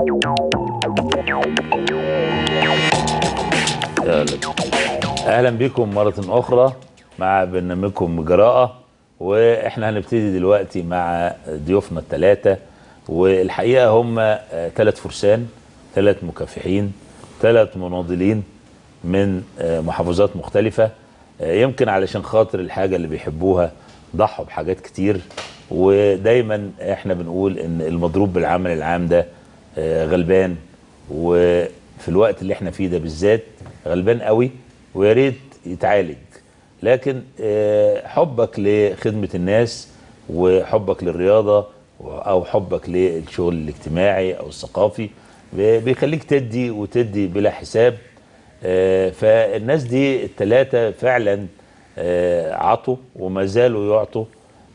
اهلا بكم مره اخرى مع برنامجكم جراءه واحنا هنبتدي دلوقتي مع ضيوفنا الثلاثه والحقيقه هم ثلاث فرسان ثلاث مكافحين ثلاث مناضلين من آه، محافظات مختلفه آه، يمكن علشان خاطر الحاجه اللي بيحبوها ضحوا بحاجات كتير ودايما احنا بنقول ان المضروب بالعمل العام ده آه، غلبان وفي الوقت اللي احنا فيه ده بالذات غلبان قوي ويا ريت يتعالج لكن آه، حبك لخدمه الناس وحبك للرياضه او حبك للشغل الاجتماعي او الثقافي ب- بيخليك تدي وتدي بلا حساب آه، فالناس دي الثلاثه فعلا آه، عطوا وما زالوا يعطوا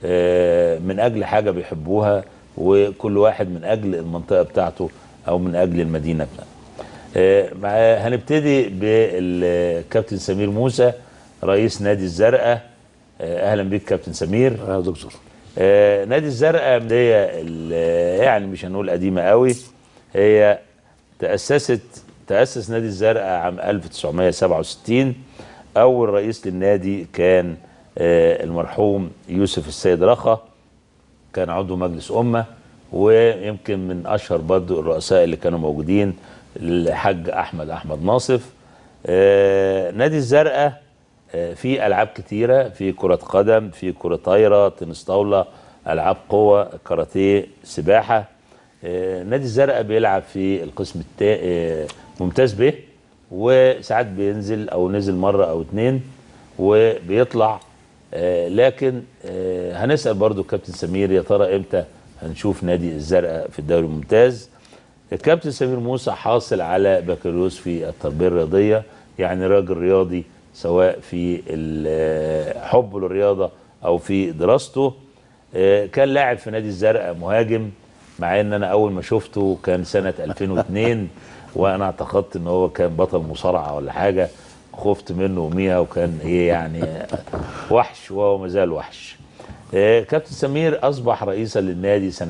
آه، من اجل حاجه بيحبوها وكل واحد من اجل المنطقه بتاعته او من اجل المدينه بتاعته. آه، مع- هنبتدي بالكابتن سمير موسى رئيس نادي الزرقاء آه، اهلا بيك كابتن سمير يا دكتور آه، نادي الزرقاء هي ال- يعني مش هنقول قديمه قوي هي تاسست تاسس نادي الزرقاء عام 1967 اول رئيس للنادي كان آه، المرحوم يوسف السيد رخا كان عضو مجلس امه ويمكن من اشهر برضو الرؤساء اللي كانوا موجودين الحاج احمد احمد ناصف آه، نادي الزرقاء آه، في العاب كتيره في كره قدم في كره طايره تنس طاوله العاب قوه كاراتيه سباحه آه، نادي الزرقاء بيلعب في القسم التا... آه، ممتاز به وساعات بينزل او نزل مره او اتنين وبيطلع آه، لكن آه، هنسال برضو الكابتن سمير يا ترى امتى هنشوف نادي الزرقاء في الدوري الممتاز الكابتن سمير موسى حاصل على بكالوريوس في التربيه الرياضيه يعني راجل رياضي سواء في ال- حبه للرياضه او في دراسته آه، كان لاعب في نادي الزرقاء مهاجم مع ان انا اول ما شفته كان سنه 2002 وانا اعتقدت ان هو كان بطل مصارعه ولا حاجه خفت منه وميها وكان ايه يعني وحش وهو ما زال وحش آه، كابتن سمير اصبح رئيسا للنادي سنه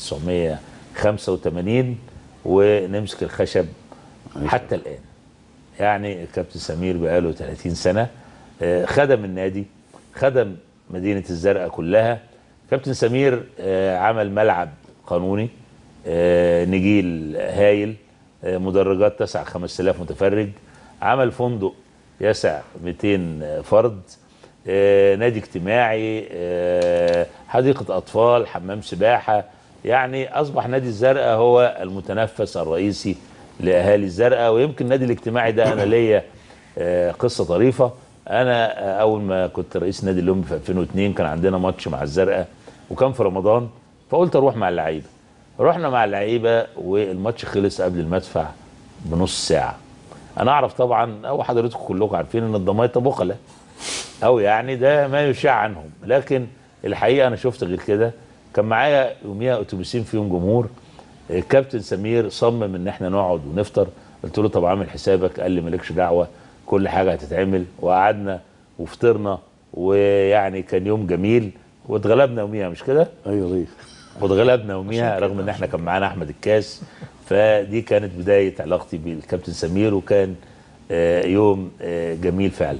1985 ونمسك الخشب حتى الان يعني الكابتن سمير بقاله 30 سنه آه، خدم النادي خدم مدينه الزرقاء كلها كابتن سمير آه، عمل ملعب قانوني آه، نجيل هايل آه، مدرجات تسع 5000 متفرج عمل فندق يسع 200 فرد آه، نادي اجتماعي آه، حديقة أطفال حمام سباحة يعني أصبح نادي الزرقاء هو المتنفس الرئيسي لأهالي الزرقاء ويمكن النادي الاجتماعي ده أنا ليا آه، قصة طريفة أنا آه، أول ما كنت رئيس نادي الأم في 2002 كان عندنا ماتش مع الزرقاء وكان في رمضان فقلت أروح مع اللعيبة رحنا مع اللعيبة والماتش خلص قبل المدفع بنص ساعة أنا أعرف طبعا أو حضرتكم كلكم عارفين إن الضمايطة بخلة او يعني ده ما يشاع عنهم لكن الحقيقه انا شفت غير كده كان معايا يوميها اتوبيسين فيهم جمهور الكابتن سمير صمم ان احنا نقعد ونفطر قلت له طب عامل حسابك قال لي مالكش دعوه كل حاجه هتتعمل وقعدنا وفطرنا ويعني كان يوم جميل واتغلبنا يوميها مش كده؟ ايوه ليه واتغلبنا يوميها رغم ان احنا كان معانا احمد الكاس فدي كانت بدايه علاقتي بالكابتن سمير وكان آه، يوم آه، جميل فعلا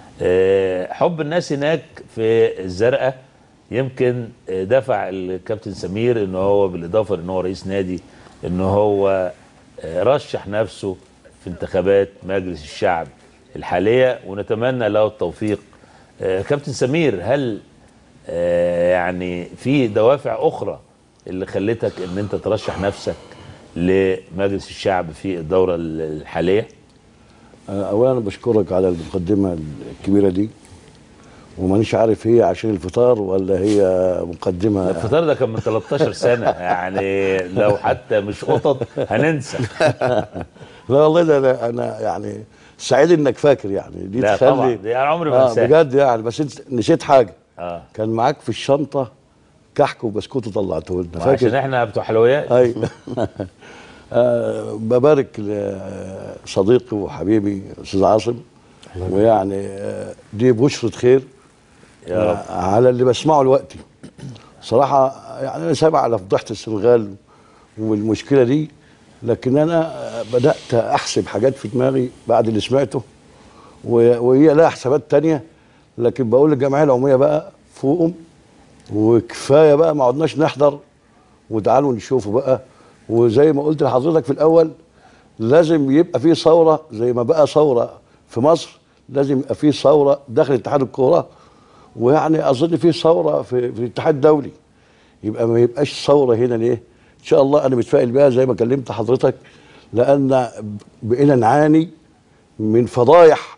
آه، حب الناس هناك في الزرقاء يمكن آه، دفع الكابتن سمير ان هو بالاضافه ان هو رئيس نادي ان هو آه، رشح نفسه في انتخابات مجلس الشعب الحاليه ونتمنى له التوفيق آه، كابتن سمير هل آه، يعني في دوافع اخرى اللي خلتك ان انت ترشح نفسك لمجلس الشعب في الدوره الحاليه أنا اولا بشكرك على المقدمه الكبيره دي ومانيش عارف هي عشان الفطار ولا هي مقدمه الفطار ده كان من 13 سنه يعني لو حتى مش قطط هننسى لا والله ده أنا- انا يعني سعيد انك فاكر يعني دي لا تخلي طبعا دي انا عمري ما آه انساها بجد يعني بس انت نسيت حاجه اه كان معاك في الشنطه كحك وبسكوت وطلعته لنا عشان فاكر احنا بتوع حلويات اي آه ببارك لصديقي وحبيبي استاذ عاصم ويعني آه دي بشرة خير يا رب. آه على اللي بسمعه دلوقتي صراحة يعني أنا سامع على فضيحة السنغال والمشكلة دي لكن انا بدات احسب حاجات في دماغي بعد اللي سمعته و- وهي لها حسابات تانية لكن بقول للجمعيه العموميه بقى فوقهم وكفايه بقى ما عدناش نحضر وتعالوا نشوفوا بقى وزي ما قلت لحضرتك في الاول لازم يبقى في ثوره زي ما بقى ثوره في مصر لازم يبقى في ثوره داخل اتحاد الكوره ويعني اظن في ثوره في, في الاتحاد الدولي يبقى ما يبقاش ثوره هنا ليه؟ ان شاء الله انا متفائل بيها زي ما كلمت حضرتك لان بقينا نعاني من فضايح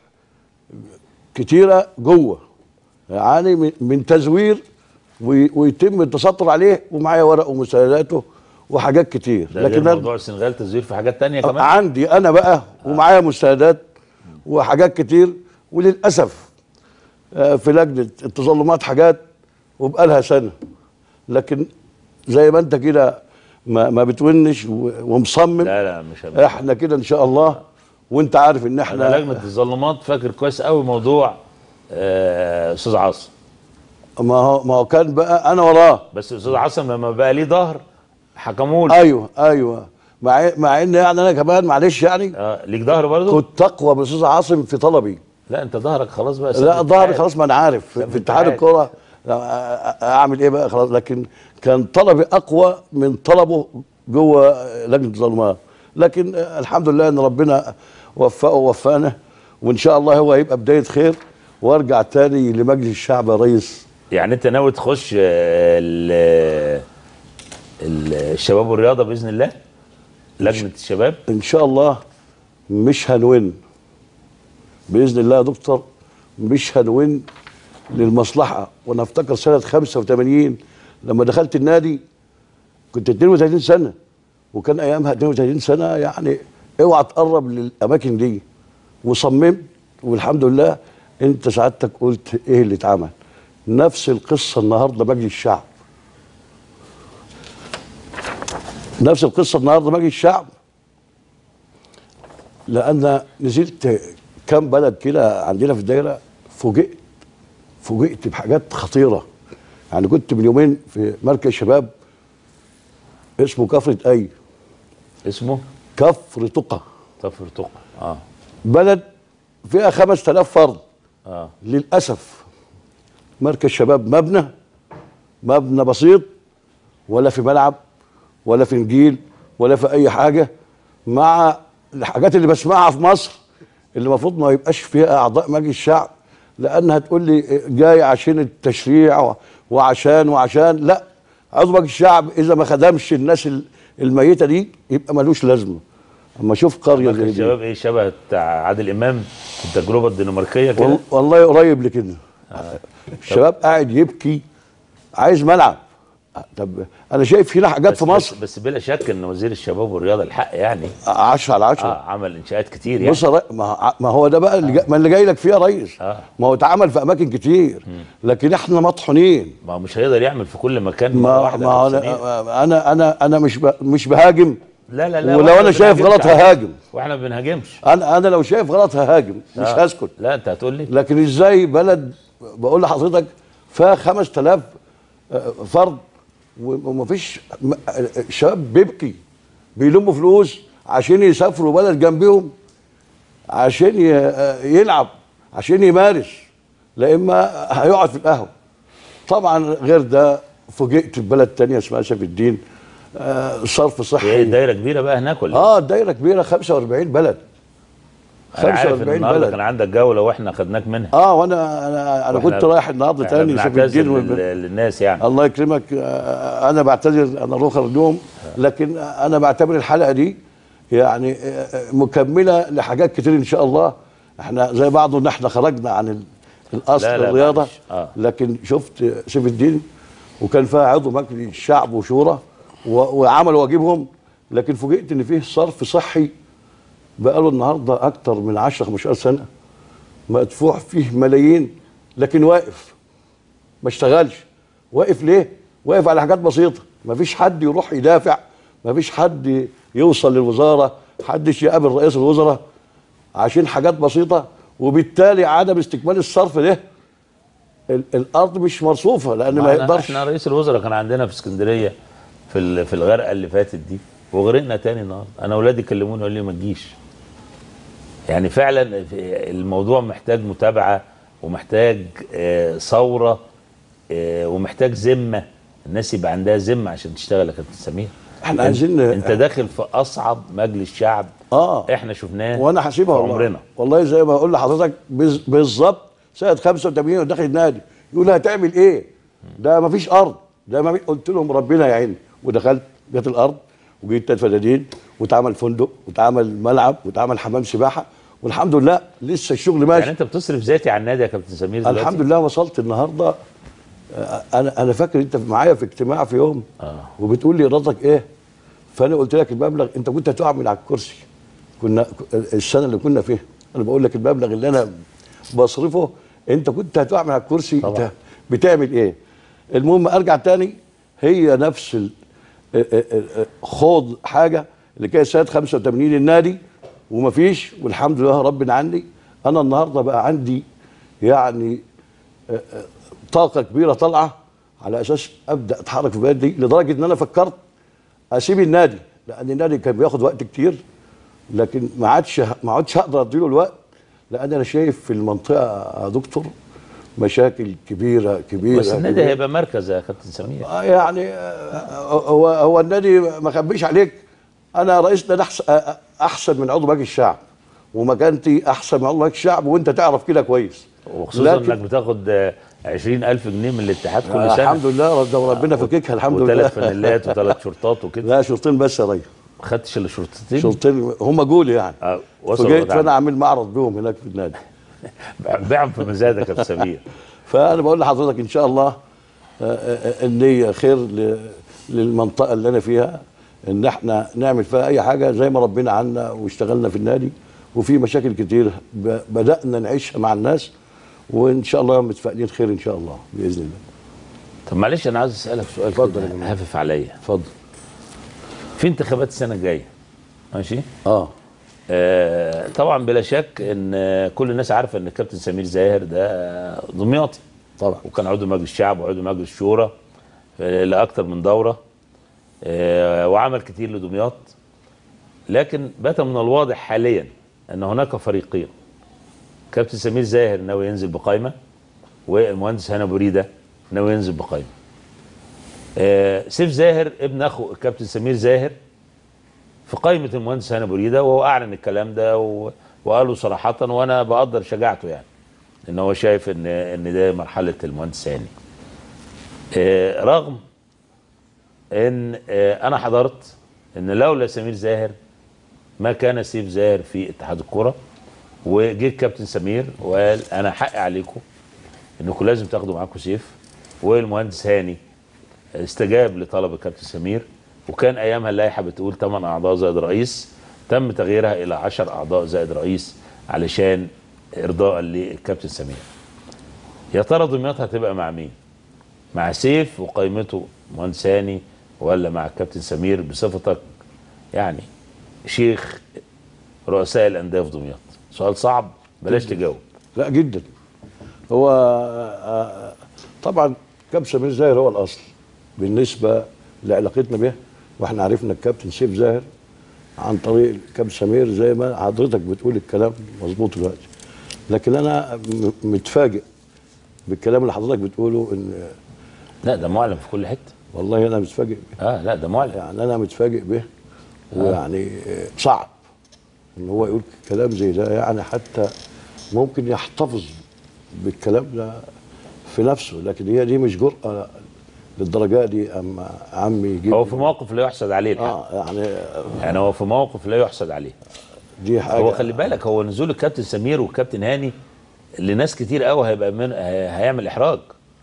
كتيره جوه يعني من- من تزوير وي- ويتم التستر عليه ومعايا ورق ومساعداته وحاجات كتير ده لكن لكن أنا- موضوع السنغال تزوير في حاجات تانية كمان عندي انا بقى ومعايا مستندات وحاجات كتير وللاسف آه، في لجنه التظلمات حاجات وبقالها سنه لكن زي ما انت كده ما, ما بتونش و- ومصمم لا لا مش هبقى. احنا كده ان شاء الله وانت عارف ان انا احنا لجنه التظلمات فاكر كويس قوي موضوع آه، استاذ عاصم ما هو ما هو كان بقى انا وراه بس استاذ عاصم لما بقى ليه ظهر حكموا له ايوه ايوه مع مع ان يعني انا كمان معلش يعني آه ليك ظهر برضه كنت اقوى بالاستاذ عاصم في طلبي لا انت ظهرك خلاص بقى لا ساب ظهري الاتحاد. خلاص ما انا عارف في, ساب في اتحاد الاتحاد. الكوره لا، أ- أ- اعمل ايه بقى خلاص لكن كان طلبي اقوى من طلبه جوه لجنه الظلمات لكن آه، الحمد لله ان ربنا وفقه ووفقنا وان شاء الله هو هيبقى بدايه خير وارجع تاني لمجلس الشعب يا ريس يعني انت ناوي تخش آه، ال- ال- الشباب والرياضه باذن الله لجنه الشباب ان شاء الله مش هنون باذن الله يا دكتور مش هنون للمصلحه وانا افتكر سنه 85 لما دخلت النادي كنت 32 سنه وكان ايامها 32 سنه يعني اوعى تقرب للاماكن دي وصممت والحمد لله انت سعادتك قلت ايه اللي اتعمل نفس القصه النهارده مجلس الشعب نفس القصه النهارده مجلس الشعب لان نزلت كام بلد كده عندنا في الدايره فوجئت فوجئت بحاجات خطيره يعني كنت من يومين في مركز شباب اسمه كفر اي اسمه كفر تقى طفر تقى اه بلد فيها 5000 فرد اه للاسف مركز شباب مبنى مبنى بسيط ولا في ملعب ولا في نجيل ولا في اي حاجه مع الحاجات اللي بسمعها في مصر اللي المفروض ما يبقاش فيها اعضاء مجلس الشعب لانها تقول لي جاي عشان التشريع و- وعشان وعشان لا عضو مجلس الشعب اذا ما خدمش الناس ال- الميته دي يبقى ملوش لازمه اما اشوف قريه مركز زي دي الشباب ايه شبه بتاع عادل امام في التجربه الدنماركيه كده وال- والله قريب لكده الشباب قاعد يبكي عايز ملعب طب انا شايف هنا حاجات بس في مصر بس, بس بلا شك ان وزير الشباب والرياضه الحق يعني 10 على 10 اه عمل انشاءات كتير يعني بص يا ري- ما ما هو ده بقى اللي جا- ما اللي جاي لك فيه يا ريس آه. ما هو اتعمل في اماكن كتير لكن احنا مطحونين ما هو مش هيقدر يعمل في كل مكان مرة ما واحدة ما هو في سنين. انا انا انا انا مش ب- مش بهاجم لا لا لا ولو وإحنا انا شايف بنهاجمش غلط على- ههاجم واحنا ما بنهاجمش انا انا لو شايف غلط ههاجم مش آه. هسكت لا انت هتقول لي لكن ازاي بلد بقول لحضرتك فيها 5000 آه، فرد و- ومفيش م- آه، شباب بيبكي بيلموا فلوس عشان يسافروا بلد جنبهم عشان ي- آه، يلعب عشان يمارس لا اما هيقعد في القهوه طبعا غير ده فوجئت ببلد تانية اسمها سيف الدين آه، صرف هي صحي دايره كبيره بقى هناك ولا إيه؟ اه الدايره كبيره 45 بلد انا عارف ان 45 النهارده بلد كان عندك جوله واحنا خدناك منها اه وانا انا انا وإحنا- كنت رايح النهارده إحنا تاني سيف بنعتذر الدين لل- والب- للناس يعني الله يكرمك آه، انا بعتذر انا الاخر اليوم لكن انا بعتبر الحلقه دي يعني آه، مكمله لحاجات كتير ان شاء الله احنا زي بعض ان احنا خرجنا عن ال- الاصل لا، لا، الرياضه معلش. آه. لكن شفت سيف الدين وكان فيها عضو مجلس الشعب وشورى و- وعملوا واجبهم لكن فوجئت ان فيه صرف صحي بقاله النهارده اكتر من 10 15 سنه مدفوع فيه ملايين لكن واقف ما اشتغلش واقف ليه واقف على حاجات بسيطه ما فيش حد يروح يدافع ما فيش حد يوصل للوزاره حدش يقابل رئيس الوزراء عشان حاجات بسيطه وبالتالي عدم استكمال الصرف ده ال- الارض مش مرصوفه لان ما معنا- يقدرش احنا رئيس الوزراء كان عندنا في اسكندريه في ال- في الغرقه اللي فاتت دي وغرقنا تاني النهارده انا اولادي كلموني يقول لي ما تجيش يعني فعلا في- الموضوع محتاج متابعه ومحتاج آه، ثوره آه، ومحتاج ذمه الناس يبقى عندها ذمه عشان تشتغل يا كابتن سمير احنا أنت- عايزين انت داخل في اصعب مجلس شعب اه احنا شفناه وانا حاسبها في والله عمرنا والله زي ما اقول لحضرتك بز- بالظبط سنه 85 وداخل النادي يقول هتعمل ايه؟ ده ما فيش ارض ده ما قلت لهم ربنا يعين ودخلت جت الارض وجيت تلات فدادين واتعمل فندق واتعمل ملعب واتعمل حمام سباحه والحمد لله لسه الشغل ماشي يعني انت بتصرف ذاتي على النادي يا كابتن سمير دلوقتي الحمد لله وصلت النهارده آه، انا انا فاكر انت معايا في اجتماع في يوم آه. وبتقول لي ايرادك ايه فانا قلت لك المبلغ انت كنت هتقع من على الكرسي كنا السنه اللي كنا فيها انا بقول لك المبلغ اللي انا بصرفه انت كنت هتقع من على الكرسي طبعا. انت بتعمل ايه المهم ارجع تاني هي نفس ال- آه، آه، آه، خوض حاجه اللي كانت سنه 85 النادي ومفيش والحمد لله ربنا عني انا النهارده بقى عندي يعني آه، آه، طاقه كبيره طالعه على اساس ابدا اتحرك في البلد دي لدرجه ان انا فكرت اسيب النادي لان النادي كان بياخد وقت كتير لكن ما عادش ما عادش هقدر اديله الوقت لان انا شايف في المنطقه يا دكتور مشاكل كبيره كبيره بس النادي كبيرة. هيبقى مركز يا كابتن سمير آه يعني آه، هو هو النادي ما اخبيش عليك انا رئيس نادي احسن آه، احسن من عضو مجلس الشعب ومكانتي احسن من عضو مجلس الشعب وانت تعرف كده كويس وخصوصا لكن- انك بتاخد آه، 20000 جنيه من الاتحاد كل آه، سنه الحمد لله رب- ده ربنا فككها الحمد لله وثلاث فانيلات وثلاث شورتات وكده لا شرطين بس يا ريس ما خدتش الا شورتتين شرطين هم جولي يعني اه وصلوا فجيت وضعنا. فانا عامل معرض بيهم هناك في النادي بيعهم في مزادك يا كابتن سمير فانا بقول لحضرتك ان شاء الله آه، آه، النيه خير ل- للمنطقه اللي انا فيها ان احنا نعمل فيها اي حاجه زي ما ربنا عنا واشتغلنا في النادي وفي مشاكل كتير ب- بدانا نعيشها مع الناس وان شاء الله متفائلين خير ان شاء الله باذن الله طب معلش انا عايز اسالك سؤال اتفضل كده يا جماعة. هافف عليا اتفضل في انتخابات السنه الجايه ماشي اه آه طبعا بلا شك ان آه، كل الناس عارفه ان الكابتن سمير زاهر ده آه، دمياطي طبعا وكان عضو مجلس الشعب وعضو مجلس الشورى آه، لاكثر من دوره آه، وعمل كتير لدمياط لكن بات من الواضح حاليا ان هناك فريقين كابتن سمير زاهر ناوي ينزل بقائمه والمهندس هنا بريده ناوي ينزل بقائمه آه، سيف زاهر ابن اخو الكابتن سمير زاهر في قائمه المهندس هنا بريده وهو اعلن الكلام ده و... وقاله صراحه وانا بقدر شجاعته يعني ان هو شايف ان ان ده مرحله المهندس هاني آه، رغم ان آه، انا حضرت ان لولا سمير زاهر ما كان سيف زاهر في اتحاد الكره وجه الكابتن سمير وقال انا حق عليكم انكم لازم تاخدوا معاكم سيف والمهندس هاني استجاب لطلب الكابتن سمير وكان ايامها اللائحه بتقول 8 اعضاء زائد رئيس تم تغييرها الى 10 اعضاء زائد رئيس علشان ارضاء للكابتن سمير يا ترى دمياط هتبقى مع مين مع سيف وقائمته مهندس هاني ولا مع الكابتن سمير بصفتك يعني شيخ رؤساء الانديه في دمياط سؤال صعب بلاش تجاوب لا جدا هو آه، طبعا كابتن سمير زاهر هو الاصل بالنسبه لعلاقتنا به واحنا عرفنا الكابتن سيف زاهر عن طريق الكابتن سمير زي ما حضرتك بتقول الكلام مظبوط دلوقتي لكن انا م- متفاجئ بالكلام اللي حضرتك بتقوله ان لا ده معلن في كل حته والله انا متفاجئ به اه لا ده معلن يعني انا متفاجئ به ويعني آه، صعب ان هو يقول كلام زي ده يعني حتى ممكن يحتفظ بالكلام ده في نفسه لكن هي دي مش جرأة للدرجة دي اما عمي يجيب هو في موقف لا يحسد عليه الحق اه يعني يعني هو في موقف لا يحسد عليه دي حاجة هو خلي بالك هو نزول الكابتن سمير والكابتن هاني لناس كتير قوي هيبقى من هي- هيعمل احراج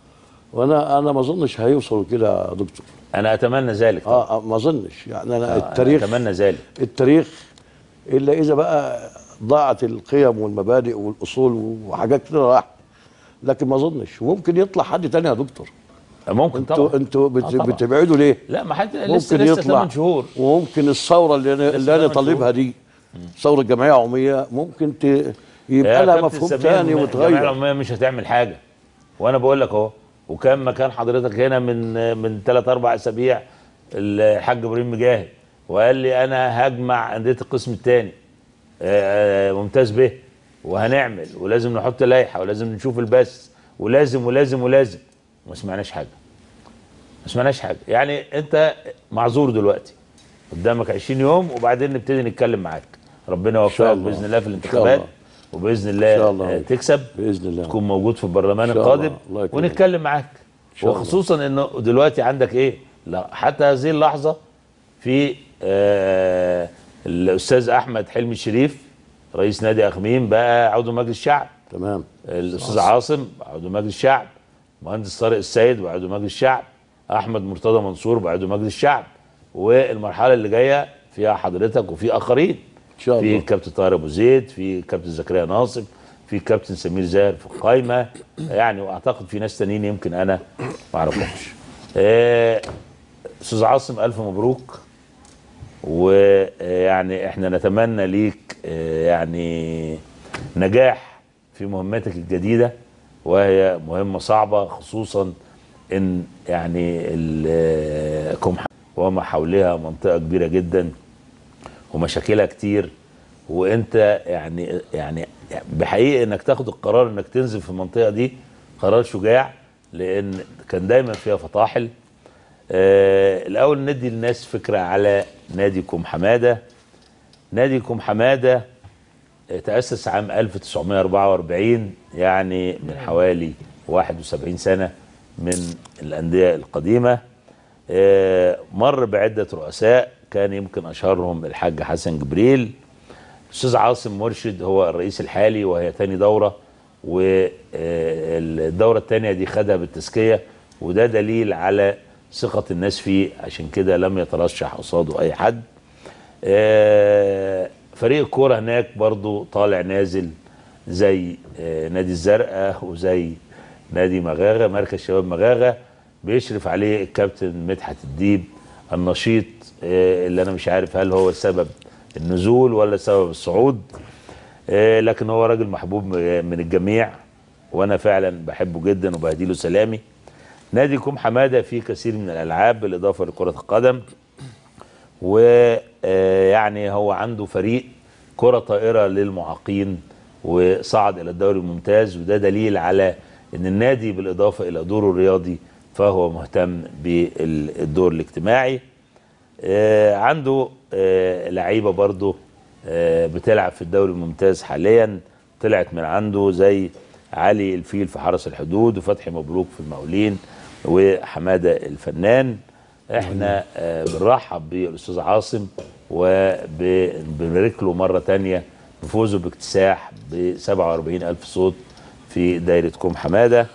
وانا انا ما اظنش هيوصلوا كده يا دكتور انا اتمنى ذلك طبعا. اه آه، ما اظنش يعني انا آه، أنا التاريخ اتمنى ذلك التاريخ الا اذا بقى ضاعت القيم والمبادئ والاصول وحاجات كده راحت لكن ما اظنش وممكن يطلع حد تاني يا دكتور ممكن انتوا طبعا انتوا بت- آه، طبعا. بتبعدوا ليه؟ لا ما حد لسه ممكن لسه يطلع 8 شهور وممكن الثوره اللي انا اللي انا ثمان طالبها دي ثوره جمعيه عموميه ممكن ت... يا يبقى لها كابتن مفهوم سمير، تاني الجمعيه وتغير العموميه مش هتعمل حاجه وانا بقول لك اهو وكان مكان حضرتك هنا من من ثلاث اربع اسابيع الحاج ابراهيم مجاهد وقال لي انا هجمع انديه القسم الثاني ممتاز به وهنعمل ولازم نحط لائحه ولازم نشوف البث ولازم ولازم ولازم ما سمعناش حاجه ما سمعناش حاجه يعني انت معذور دلوقتي قدامك 20 يوم وبعدين نبتدي نتكلم معاك ربنا يوفقك الله. باذن الله في إن الانتخابات شاء وباذن إن الله, شاء الله. آه، تكسب باذن الله تكون موجود في البرلمان إن شاء الله. القادم الله يكرمك. ونتكلم معاك شاء الله. وخصوصا انه دلوقتي عندك ايه لا حتى هذه اللحظه في آه الاستاذ احمد حلمي الشريف رئيس نادي اخميم بقى عضو مجلس الشعب تمام الاستاذ عاصم عضو مجلس الشعب مهندس طارق السيد وعضو مجلس الشعب احمد مرتضى منصور وعضو مجلس الشعب والمرحله اللي جايه فيها حضرتك وفي اخرين ان شاء في الله كابتن طاهر ابو زيد في كابتن زكريا ناصف في كابتن سمير زاهر في القايمه يعني واعتقد في ناس تانيين يمكن انا ما اعرفهمش آه، استاذ عاصم الف مبروك ويعني احنا نتمنى ليك آه، يعني نجاح في مهمتك الجديده وهي مهمه صعبه خصوصا ان يعني ال- كمحة وما حولها منطقه كبيره جدا ومشاكلها كتير وانت يعني يعني بحقيقه انك تاخد القرار انك تنزل في المنطقه دي قرار شجاع لان كان دايما فيها فطاحل آه الاول ندي للناس فكره على ناديكم حماده ناديكم حماده آه، تاسس عام 1944 يعني من حوالي 71 سنه من الانديه القديمه آه، مر بعده رؤساء كان يمكن اشهرهم الحاج حسن جبريل الاستاذ عاصم مرشد هو الرئيس الحالي وهي تاني دوره والدوره الثانيه دي خدها بالتزكيه وده دليل على ثقه الناس فيه عشان كده لم يترشح قصاده اي حد آه، فريق الكوره هناك برضو طالع نازل زي آه، نادي الزرقاء وزي نادي مغاغه مركز شباب مغاغه بيشرف عليه الكابتن مدحت الديب النشيط آه، اللي انا مش عارف هل هو سبب النزول ولا سبب الصعود آه، لكن هو راجل محبوب م- من الجميع وانا فعلا بحبه جدا وبهديله سلامي ناديكم حماده فيه كثير من الالعاب بالاضافه لكره القدم ويعني هو عنده فريق كرة طائرة للمعاقين وصعد إلى الدوري الممتاز وده دليل على أن النادي بالإضافة إلى دوره الرياضي فهو مهتم بالدور الاجتماعي آه، عنده آه، لعيبة برضه آه، بتلعب في الدوري الممتاز حاليا طلعت من عنده زي علي الفيل في حرس الحدود وفتحي مبروك في المقاولين وحمادة الفنان احنا آه، بنرحب بالاستاذ عاصم وبنبارك له مره تانية بفوزه باكتساح ب 47 الف صوت في دايره كوم حماده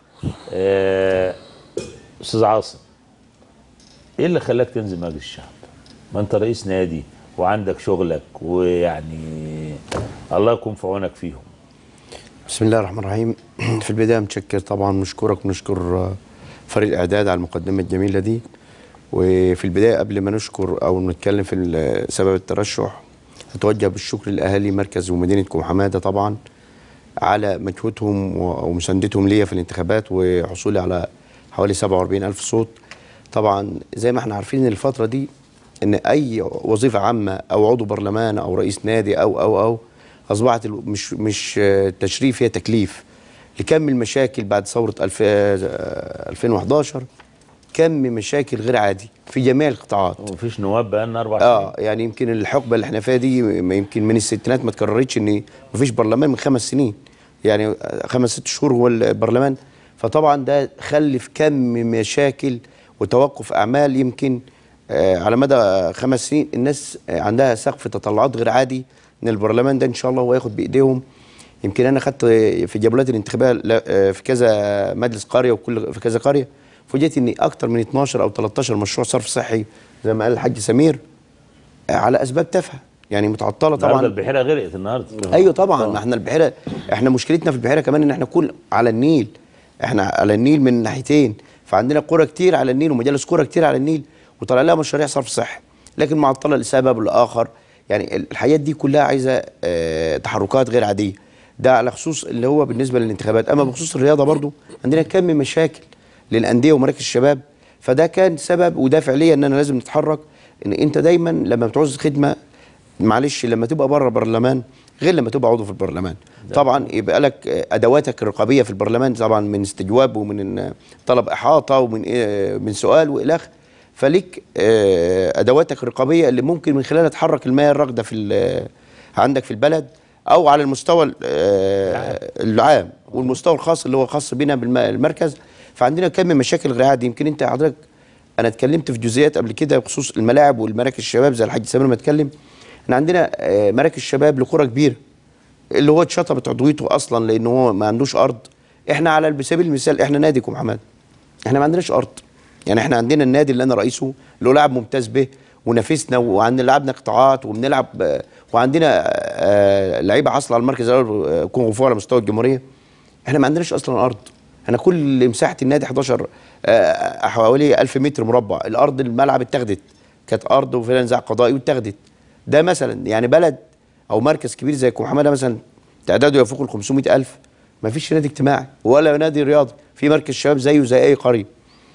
آه، استاذ عاصم ايه اللي خلاك تنزل مجلس الشعب ما انت رئيس نادي وعندك شغلك ويعني الله يكون في عونك فيهم بسم الله الرحمن الرحيم في البدايه متشكر طبعا نشكرك ونشكر آه، فريق الاعداد على المقدمه الجميله دي وفي البدايه قبل ما نشكر او نتكلم في ال- سبب الترشح اتوجه بالشكر لاهالي مركز ومدينه كوم حماده طبعا على مجهودهم و- ومساندتهم ليا في الانتخابات وحصولي على حوالي 47 ألف صوت طبعا زي ما احنا عارفين الفترة دي ان اي وظيفة عامة او عضو برلمان او رئيس نادي او او او اصبحت ال- مش مش آه، تشريف هي تكليف لكم المشاكل بعد ثورة الف- آه، 2011 كم مشاكل غير عادي في جميع القطاعات ومفيش نواب بقالنا اربع سنين اه يعني يمكن الحقبه اللي احنا فيها دي ما يمكن من الستينات ما اتكررتش ان مفيش برلمان من خمس سنين يعني خمس ست شهور هو البرلمان فطبعا ده خلف كم مشاكل وتوقف اعمال يمكن آه على مدى خمس سنين الناس آه عندها سقف تطلعات غير عادي ان البرلمان ده ان شاء الله هو ياخد بايديهم يمكن انا خدت في جولات الانتخابيه لا- آه، في كذا مجلس قريه وكل في كذا قريه فوجئت ان اكتر من 12 او 13 مشروع صرف صحي زي ما قال الحاج سمير على اسباب تافهه يعني متعطله النهارده طبعا البحيره غرقت النهارده ايوه طبعا ما احنا البحيره احنا مشكلتنا في البحيره كمان ان احنا كل على النيل احنا على النيل من ناحيتين فعندنا قرى كتير على النيل ومجالس قرى كتير على النيل وطلع لها مشاريع صرف صحي لكن معطله لسبب لاخر يعني الحاجات دي كلها عايزه اه تحركات غير عاديه ده على خصوص اللي هو بالنسبه للانتخابات اما بخصوص الرياضه برضو عندنا كم مشاكل للانديه ومراكز الشباب فده كان سبب ودافع ليا ان انا لازم نتحرك ان انت دايما لما بتعوز خدمه معلش لما تبقى بره البرلمان غير لما تبقى عضو في البرلمان طبعا يبقى لك آه، ادواتك الرقابيه في البرلمان طبعا من استجواب ومن آه، طلب احاطه ومن آه، من سؤال والخ فليك آه، ادواتك الرقابيه اللي ممكن من خلالها تحرك المياه الراكده في ال- عندك في البلد او على المستوى ال- آه، العام والمستوى الخاص اللي هو خاص بنا بالمركز فعندنا كم من مشاكل غير عادي يمكن انت حضرتك انا اتكلمت في جزئيات قبل كده بخصوص الملاعب والمراكز الشباب زي الحاج سمير ما اتكلم احنا عندنا آه، مراكز شباب لقرى كبيره اللي هو اتشطبت عضويته اصلا لان هو ما عندوش ارض احنا على سبيل المثال احنا ناديكم حماد احنا ما عندناش ارض يعني احنا عندنا النادي اللي انا رئيسه اللي هو لاعب ممتاز به ونافسنا وعندنا لعبنا قطاعات وبنلعب آه، وعندنا آه، لعيبه حاصله على المركز الاول آه، كونغ فو على مستوى الجمهوريه احنا ما عندناش اصلا ارض احنا كل مساحه النادي 11 آه، حوالي 1000 متر مربع الارض الملعب اتاخدت كانت ارض وفيها نزاع قضائي واتاخدت ده مثلا يعني بلد او مركز كبير زي كوم حماده مثلا تعداده يفوق ال 500000 ما فيش نادي اجتماعي ولا نادي رياضي في مركز شباب زيه زي اي قريه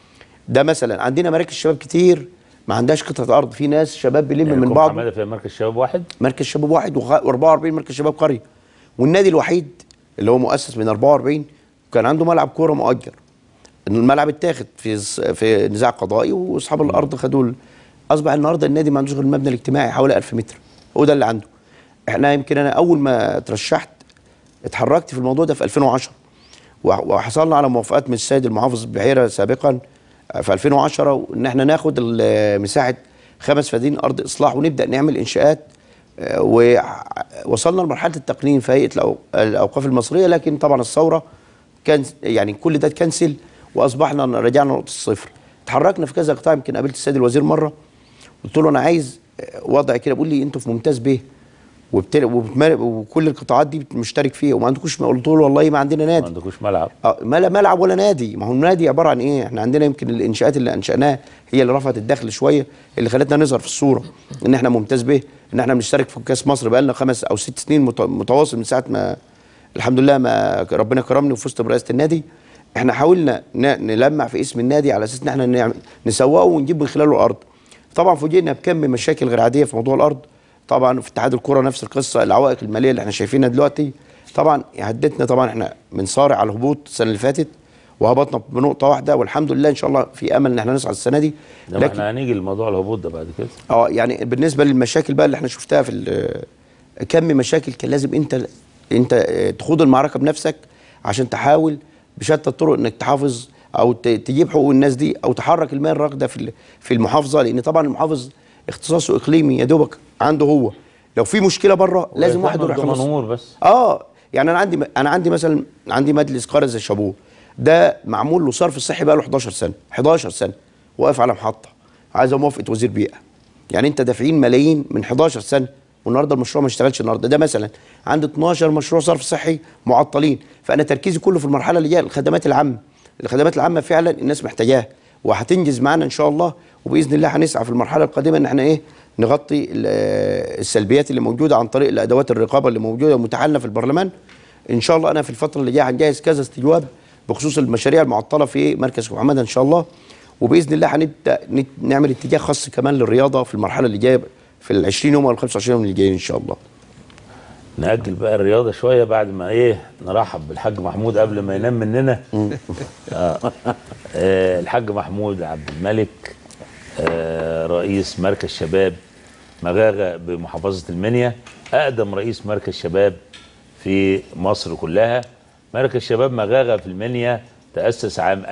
ده مثلا عندنا مراكز شباب كتير ما عندهاش قطعه ارض في ناس شباب بيلم يعني من كوم بعض حماده في مركز شباب واحد مركز شباب واحد و44 مركز شباب قريه والنادي الوحيد اللي هو مؤسس من 44 كان عنده ملعب كوره مؤجر إن الملعب اتاخد في في نزاع قضائي واصحاب الارض خدوه ال- اصبح النهارده النادي ما عندوش غير المبنى الاجتماعي حوالي 1000 متر هو ده اللي عنده احنا يمكن انا اول ما ترشحت اتحركت في الموضوع ده في 2010 وح- وحصلنا على موافقات من السيد المحافظ بحيره سابقا في 2010 ان احنا ناخد ال- مساحه خمس فدين ارض اصلاح ونبدا نعمل انشاءات آه، ووصلنا لمرحله التقنين في هيئه الأو- الاوقاف المصريه لكن طبعا الثوره كان يعني كل ده اتكنسل واصبحنا رجعنا نقطه الصفر اتحركنا في كذا قطاع يمكن قابلت السيد الوزير مره قلت له انا عايز آه، وضع كده بيقول لي انتوا في ممتاز بيه وبتل... وبتمر... وكل القطاعات دي مشترك فيها وما عندكوش قلت له والله ما عندنا ما نادي عندكوش ملعب اه ما لا ملعب ولا نادي ما هو النادي عباره عن ايه احنا عندنا يمكن الانشاءات اللي انشاناها هي اللي رفعت الدخل شويه اللي خلتنا نظهر في الصوره ان احنا ممتاز به ان احنا بنشترك في كاس مصر بقالنا خمس او ست سنين مت- متواصل من ساعه ما الحمد لله ما ربنا كرمني وفزت برئاسه النادي احنا حاولنا ن- نلمع في اسم النادي على اساس ان احنا نعمل نسوقه ونجيب من خلاله الارض طبعا فوجئنا بكم من مشاكل غير عاديه في موضوع الارض طبعا في اتحاد الكره نفس القصه العوائق الماليه اللي احنا شايفينها دلوقتي طبعا هدتنا طبعا احنا بنصارع على الهبوط السنه اللي فاتت وهبطنا بنقطه واحده والحمد لله ان شاء الله في امل ان احنا نصعد السنه دي ده ما احنا هنيجي لموضوع الهبوط ده بعد كده اه يعني بالنسبه للمشاكل بقى اللي احنا شفتها في ال- كم مشاكل كان لازم انت انت اه، تخوض المعركه بنفسك عشان تحاول بشتى الطرق انك تحافظ او ت- تجيب حقوق الناس دي او تحرك المال الراكده في ال- في المحافظه لان طبعا المحافظ اختصاصه اقليمي يا دوبك عنده هو لو في مشكله بره لازم واحد يروح يخلص منور بس اه يعني انا عندي انا عندي مثلا عندي مجلس قريه زي شابوه ده معمول له صرف صحي بقى له 11 سنه 11 سنه واقف على محطه عايزه موافقه وزير بيئه يعني انت دافعين ملايين من 11 سنه والنهارده المشروع ما اشتغلش النهارده ده مثلا عندي 12 مشروع صرف صحي معطلين فانا تركيزي كله في المرحله اللي جايه الخدمات العامه الخدمات العامه فعلا الناس محتاجاها وهتنجز معانا ان شاء الله وباذن الله هنسعى في المرحله القادمه ان احنا ايه نغطي ال- السلبيات اللي موجوده عن طريق الادوات الرقابه اللي موجوده ومتحالة في البرلمان ان شاء الله انا في الفتره اللي جايه هنجهز كذا استجواب بخصوص المشاريع المعطله في مركز محمد ان شاء الله وباذن الله هنبدا نت- نعمل اتجاه خاص كمان للرياضه في المرحله اللي جايه في ال 20 يوم او ال 25 يوم اللي جايين ان شاء الله نأجل بقى الرياضة شوية بعد ما ايه نرحب بالحاج محمود قبل ما ينام مننا آه. آه الحاج محمود عبد الملك آه رئيس مركز شباب مغاغة بمحافظة المنيا أقدم رئيس مركز شباب في مصر كلها مركز شباب مغاغة في المنيا تأسس عام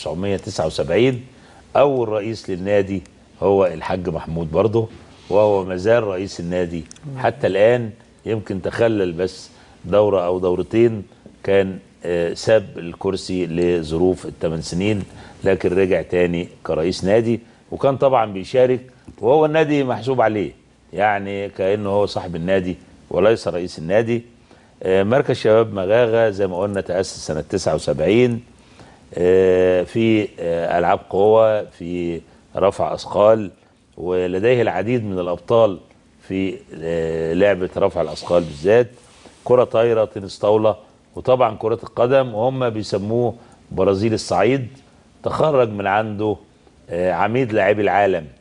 1979 أول رئيس للنادي هو الحاج محمود برضه وهو مازال رئيس النادي حتى الآن يمكن تخلل بس دورة أو دورتين كان آه، ساب الكرسي لظروف الثمان سنين لكن رجع تاني كرئيس نادي وكان طبعا بيشارك وهو النادي محسوب عليه يعني كأنه هو صاحب النادي وليس رئيس النادي آه، مركز شباب مغاغة زي ما قلنا تأسس سنة 79 آه، في آه، ألعاب قوة في رفع أثقال ولديه العديد من الأبطال في آه، لعبة رفع الأثقال بالذات كرة طايرة تنس طاولة وطبعا كرة القدم وهم بيسموه برازيل الصعيد تخرج من عنده آه، عميد لاعبي العالم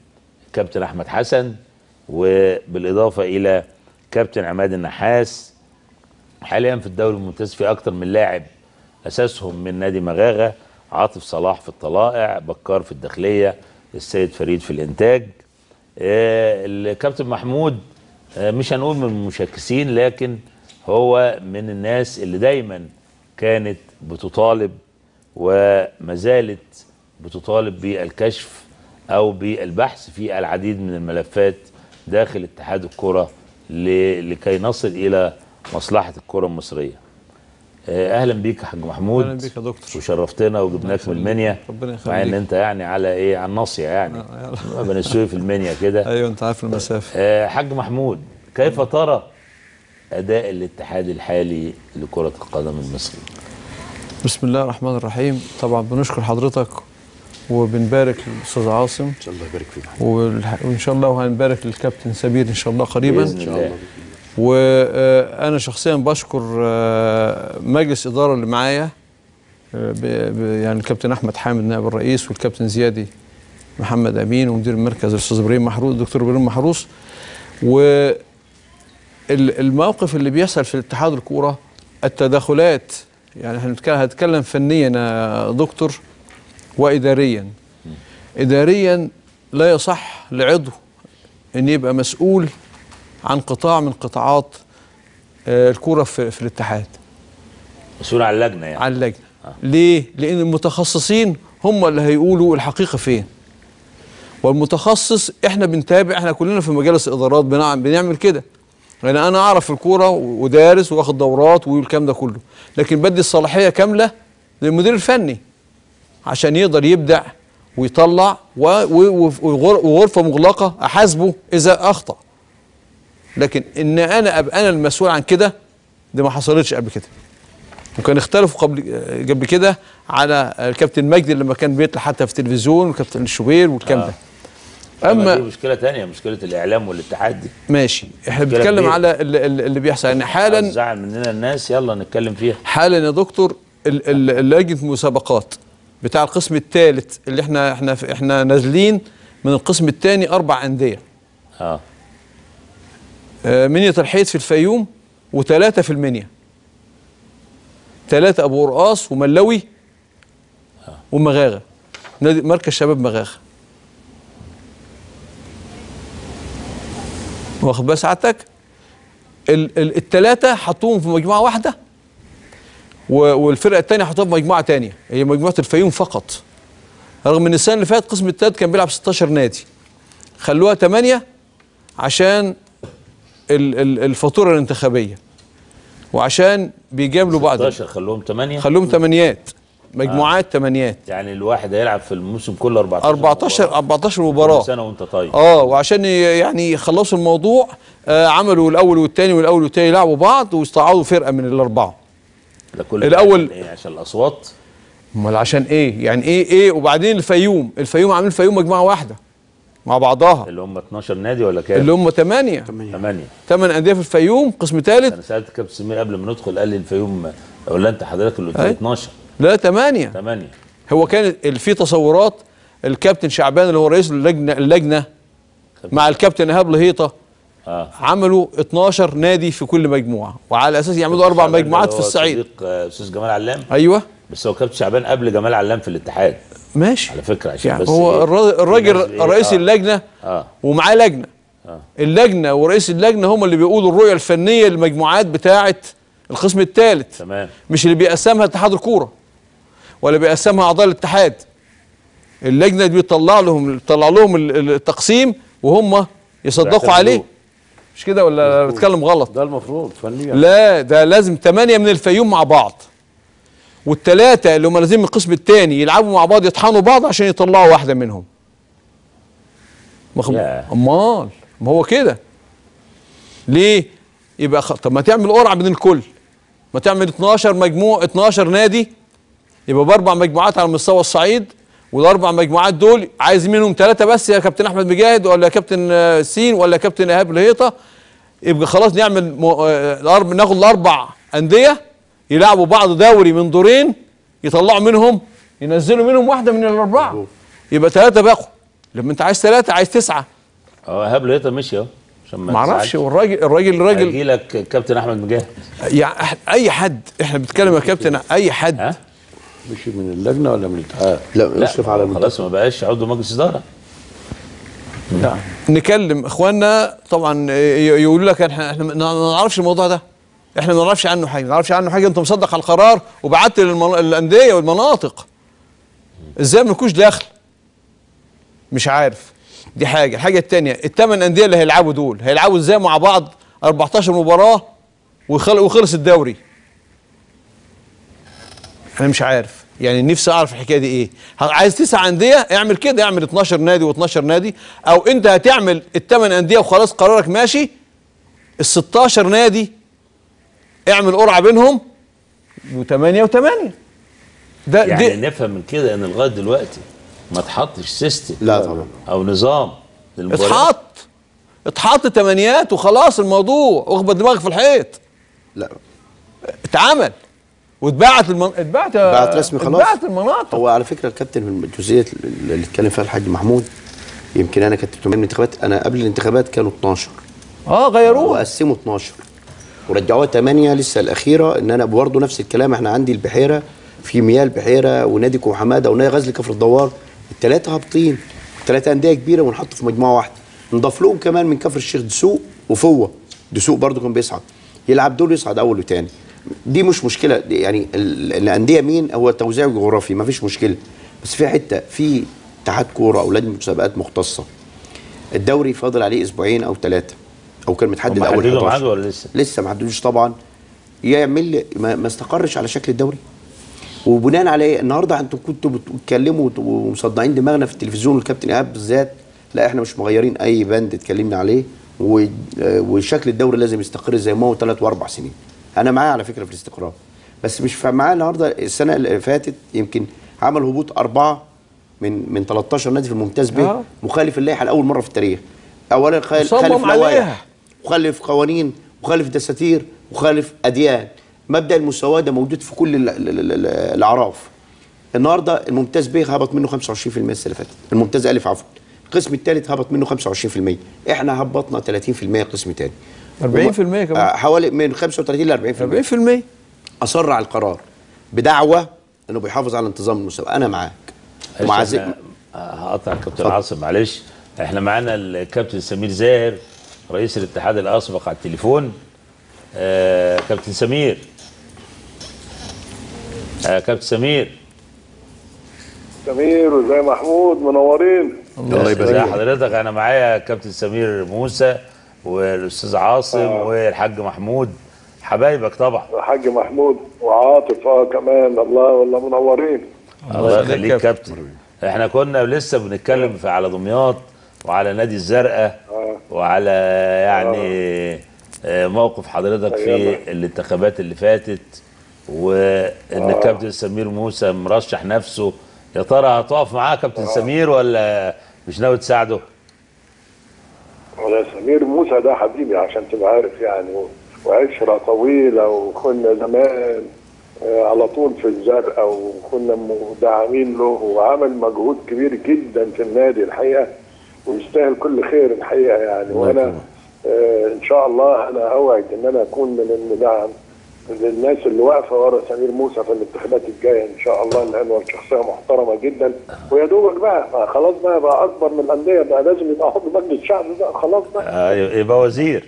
كابتن احمد حسن وبالاضافه الى كابتن عماد النحاس حاليا في الدوري الممتاز في اكتر من لاعب اساسهم من نادي مغاغه عاطف صلاح في الطلائع بكار في الداخليه السيد فريد في الانتاج آه، الكابتن محمود آه، مش هنقول من المشاكسين لكن هو من الناس اللي دايما كانت بتطالب وما زالت بتطالب بالكشف او بالبحث في العديد من الملفات داخل اتحاد الكره ل- لكي نصل الى مصلحه الكره المصريه. آه، اهلا بيك يا حاج محمود اهلا بيك يا دكتور وشرفتنا وجبناك من المنيا ربنا يخليك. مع ان انت يعني على ايه على الناصيه يعني آه، يلا. بني السويف في المنيا كده ايوه انت عارف المسافه آه، حاج محمود كيف ترى اداء الاتحاد الحالي لكره القدم المصري بسم الله الرحمن الرحيم طبعا بنشكر حضرتك وبنبارك للاستاذ عاصم ان شاء الله يبارك فيك والح- وان شاء الله وهنبارك للكابتن سمير ان شاء الله قريبا باذن الله وانا شخصيا بشكر آه، مجلس اداره اللي معايا آه، ب- ب- يعني الكابتن احمد حامد نائب الرئيس والكابتن زيادي محمد امين ومدير المركز الاستاذ ابراهيم محروس الدكتور ابراهيم محروس والموقف اللي بيحصل في اتحاد الكوره التدخلات يعني احنا هنتكلم هنتكلم فنيا يا دكتور واداريا اداريا لا يصح لعضو ان يبقى مسؤول عن قطاع من قطاعات آه، الكوره في, في الاتحاد مسؤول عن اللجنه يعني على اللجنه ليه لان المتخصصين هم اللي هيقولوا الحقيقه فين والمتخصص احنا بنتابع احنا كلنا في مجالس ادارات بنع- بنعمل كده يعني انا اعرف الكوره ودارس واخد دورات والكلام ده كله لكن بدي الصلاحيه كامله للمدير الفني عشان يقدر يبدع ويطلع و- و- وغر- وغرفه مغلقه احاسبه اذا اخطا لكن ان انا ابقى انا المسؤول عن كده دي ما حصلتش قبل كده وكان اختلفوا قبل قبل كده على الكابتن مجدي لما كان بيطلع حتى في التلفزيون والكابتن الشوبير والكلام آه. ده اما دي اما مشكله تانية مشكله الاعلام والاتحاد دي ماشي احنا مشكلة بنتكلم كبيرة. على اللي, اللي بيحصل يعني حالا زعل مننا الناس يلا نتكلم فيها حالا يا دكتور ال- ال- لجنه المسابقات بتاع القسم الثالث اللي احنا احنا احنا نازلين من القسم الثاني اربع انديه اه آه، منيا الحيط في الفيوم وثلاثه في المنيا ثلاثه ابو قرقاص وملوي ومغاغه نادي مركز شباب مغاغه واخد بال سعادتك ال- ال- التلاتة حطوهم في مجموعة واحدة و- والفرقة التانية حطوها في مجموعة تانية هي مجموعة الفيوم فقط رغم ان السنة اللي فاتت القسم التالت كان بيلعب 16 نادي خلوها 8 عشان ال- ال- الفاتورة الانتخابية وعشان بيجاملوا بعض 16 خلوهم 8 خلوهم تمانيات مجموعات تمانيات يعني الواحد هيلعب في الموسم كله 14 14 مباراة. 14 كل مباراة سنه وانت طيب اه وعشان ي- يعني يخلصوا الموضوع آه عملوا الاول والثاني والاول والثاني يلعبوا بعض واستعاضوا فرقه من الاربعه ده كل الأول- عشان ايه عشان الاصوات امال عشان ايه يعني ايه ايه وبعدين الفيوم الفيوم عاملين الفيوم مجموعه واحده مع بعضها اللي هم 12 نادي ولا كام؟ اللي هم ثمانيه 8 ثمان انديه في الفيوم قسم ثالث انا سالت كابتن سمير قبل ما ندخل قال لي الفيوم ولا انت حضرتك اللي قلت لي أي. 12 لا ثمانيه 8 هو كان ال- في تصورات الكابتن شعبان اللي هو رئيس اللجنه اللجنه مع الكابتن ايهاب لهيطه اه عملوا 12 نادي في كل مجموعه وعلى اساس يعملوا اربع شعبان ده مجموعات اللي في هو الصعيد صديق آه، استاذ جمال علام ايوه بس هو كابتن شعبان قبل جمال علام في الاتحاد ماشي على فكره عشان يعني بس هو إيه؟ الر- الناس الراجل إيه؟ رئيس آه. اللجنه اه ومعاه لجنه آه. اللجنه ورئيس اللجنه هم اللي بيقولوا الرؤيه الفنيه للمجموعات بتاعه القسم الثالث تمام مش اللي بيقسمها اتحاد الكوره ولا بيقسمها اعضاء الاتحاد اللجنه دي بتطلع لهم بتطلع لهم ال- ال- التقسيم وهم يصدقوا بيعتمدوه. عليه مش كده ولا بتكلم غلط ده المفروض فنيا لا ده لازم ثمانية من الفيوم مع بعض والثلاثة اللي هم لازم من القسم الثاني يلعبوا مع بعض يطحنوا بعض عشان يطلعوا واحدة منهم مخ... ياه. امال ما هو كده ليه يبقى خ... طب ما تعمل قرعة بين الكل ما تعمل 12 مجموع 12 نادي يبقى باربع مجموعات على مستوى الصعيد والاربع مجموعات دول عايز منهم ثلاثة بس يا كابتن احمد مجاهد ولا يا كابتن آه، سين ولا يا كابتن ايهاب الهيطة يبقى خلاص نعمل م... آه، الأرب... ناخد الاربع انديه يلعبوا بعض دوري من دورين يطلعوا منهم ينزلوا منهم واحده من الاربعه يبقى ثلاثه بقوا لما انت عايز ثلاثه عايز تسعه هو ايهاب لقيته مشي اهو عشان ما ما اعرفش والراجل الراجل الراجل هيجي لك كابتن احمد مجاهد يعني أح- اي حد احنا بنتكلم يا كابتن اي حد ها مشي من اللجنه ولا من الاتحاد؟ لا لا يشرف على المنتخب خلاص ما بقاش عضو مجلس اداره نكلم اخواننا طبعا ي- يقولوا لك احنا احنا ما نعرفش الموضوع ده احنا ما نعرفش عنه حاجه ما نعرفش عنه حاجه انت مصدق على القرار وبعت للانديه والمناطق ازاي ما لكوش دخل مش عارف دي حاجه الحاجه الثانيه الثمان انديه اللي هيلعبوا دول هيلعبوا ازاي مع بعض 14 مباراه وخل- وخلص الدوري انا مش عارف يعني نفسي اعرف الحكايه دي ايه ه- عايز تسع انديه اعمل كده اعمل 12 نادي و12 نادي او انت هتعمل الثمان انديه وخلاص قرارك ماشي ال 16 نادي اعمل قرعه بينهم و8 و8 ده يعني دي نفهم من كده ان لغايه دلوقتي ما اتحطش سيستم لا طبعا او نظام للمباراة. اتحط اتحط تمانيات وخلاص الموضوع اخبط دماغك في الحيط لا اتعمل واتباعت المن... اتباعت بعت رسمي خلاص اتباعت المناطق هو على فكره الكابتن في الجزئيه اللي اتكلم فيها الحاج محمود يمكن انا كنت من الانتخابات انا قبل الانتخابات كانوا 12 اه غيروه وقسموا 12 ورجعوها 8 لسه الاخيره ان انا برضه نفس الكلام احنا عندي البحيره في مياه البحيره ونادي كوم حماده ونادي غزل كفر الدوار الثلاثه هابطين الثلاثه انديه كبيره ونحط في مجموعه واحده نضاف لهم كمان من كفر الشيخ دسوق وفوه دسوق برضه كان بيصعد يلعب دول يصعد اول وثاني دي مش مشكله دي يعني ال- الانديه مين هو توزيع جغرافي ما فيش مشكله بس في حته في اتحاد كوره او لجنه مسابقات مختصه الدوري فاضل عليه اسبوعين او ثلاثه او كان متحدد هم اول حددوا 11 ميعاد ولا لسه؟ لسه ما حددوش طبعا يعمل لي- ما, ما استقرش على شكل الدوري وبناء على ايه النهارده انتوا كنتوا بتتكلموا وت- ومصدعين دماغنا في التلفزيون والكابتن ايهاب بالذات لا احنا مش مغيرين اي بند اتكلمنا عليه و- آه، وشكل الدوري لازم يستقر زي ما هو ثلاث واربع سنين انا معاه على فكره في الاستقرار بس مش فا- معاه النهارده السنه اللي فاتت يمكن عمل هبوط اربعه من من 13 نادي في الممتاز به آه. مخالف اللائحه لاول مره في التاريخ اولا خال- وصمم خالف عليها. لوائح مخالف قوانين مخالف دساتير مخالف اديان مبدا المساواه ده موجود في كل ال- ال- ال- ال- الاعراف النهارده الممتاز ب هبط منه 25% السنه اللي فاتت الممتاز الف عفوا القسم الثالث هبط منه 25% احنا هبطنا 30% قسم ثاني 40% كمان. آه، حوالي من 35 ل 40% 40% اصر على القرار بدعوه انه بيحافظ على انتظام المسابقه انا معاك ومع معلش ذلك احنا- آه، هقطع الكابتن اتفضل. عاصم معلش احنا معانا الكابتن سمير زاهر رئيس الاتحاد الاسبق على التليفون آه كابتن سمير آه كابتن سمير سمير وزي محمود منورين الله يبارك ازي فيك. حضرتك انا معايا كابتن سمير موسى والاستاذ عاصم والحاج محمود حبايبك طبعا الحاج محمود وعاطف اه كمان الله والله منورين الله يخليك يخليك كابتن. كابتن احنا كنا لسه بنتكلم في على دمياط وعلى نادي الزرقاء وعلى يعني آه، موقف حضرتك في أيوة. الانتخابات اللي فاتت وان الكابتن سمير موسى مرشح نفسه يا ترى هتقف معاه كابتن سمير ولا مش ناوي تساعده؟ ولا سمير موسى ده حبيبي عشان تبقى عارف يعني و- وعشرة طويلة وكنا زمان آه، على طول في الزرقاء وكنا مدعمين له وعمل مجهود كبير جدا في النادي الحقيقة ويستاهل كل خير الحقيقة يعني وانا آه، ان شاء الله انا اوعد ان انا اكون من المدعم للناس اللي واقفه ورا سمير موسى في الانتخابات الجايه ان شاء الله لانه شخصيه محترمه جدا ويا دوبك بقى ما خلاص بقى بقى اكبر من الانديه بقى لازم يبقى عضو مجلس الشعب بقى خلاص بقى آه، يبقى وزير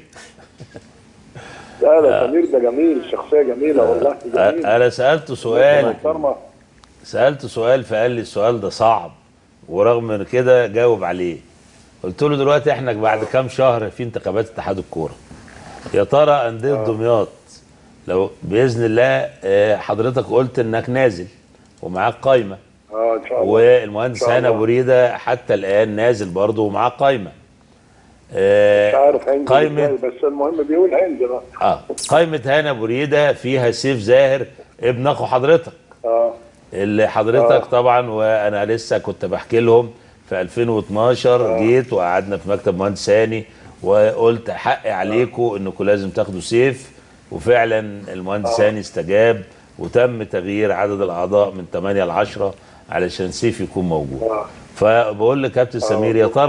لا لا سمير ده جميل شخصيه جميله والله جميل انا سالته سؤال محترمه سالته سؤال فقال لي السؤال ده صعب ورغم من كده جاوب عليه قلت له دلوقتي احنا بعد كام شهر في انتخابات اتحاد الكوره يا ترى انديه دمياط لو باذن الله آه، حضرتك قلت انك نازل ومعاك قايمه اه ان شاء الله والمهندس إن شاء هاني الله. ابو ريده حتى الان نازل برضه ومعاه قايمه آه، مش عارف هينزل قايمه ازاي بس المهم بيقول هينزل آه. اه قايمه هاني ابو ريده فيها سيف زاهر ابن اخو حضرتك اه اللي حضرتك طبعا وانا لسه كنت بحكي لهم في 2012 جيت وقعدنا في مكتب مهندس هاني وقلت حقي عليكم انكم لازم تاخدوا سيف وفعلا المهندس هاني استجاب وتم تغيير عدد الاعضاء من 8 ل 10 علشان سيف يكون موجود آه. فبقول لكابتن سمير يا ترى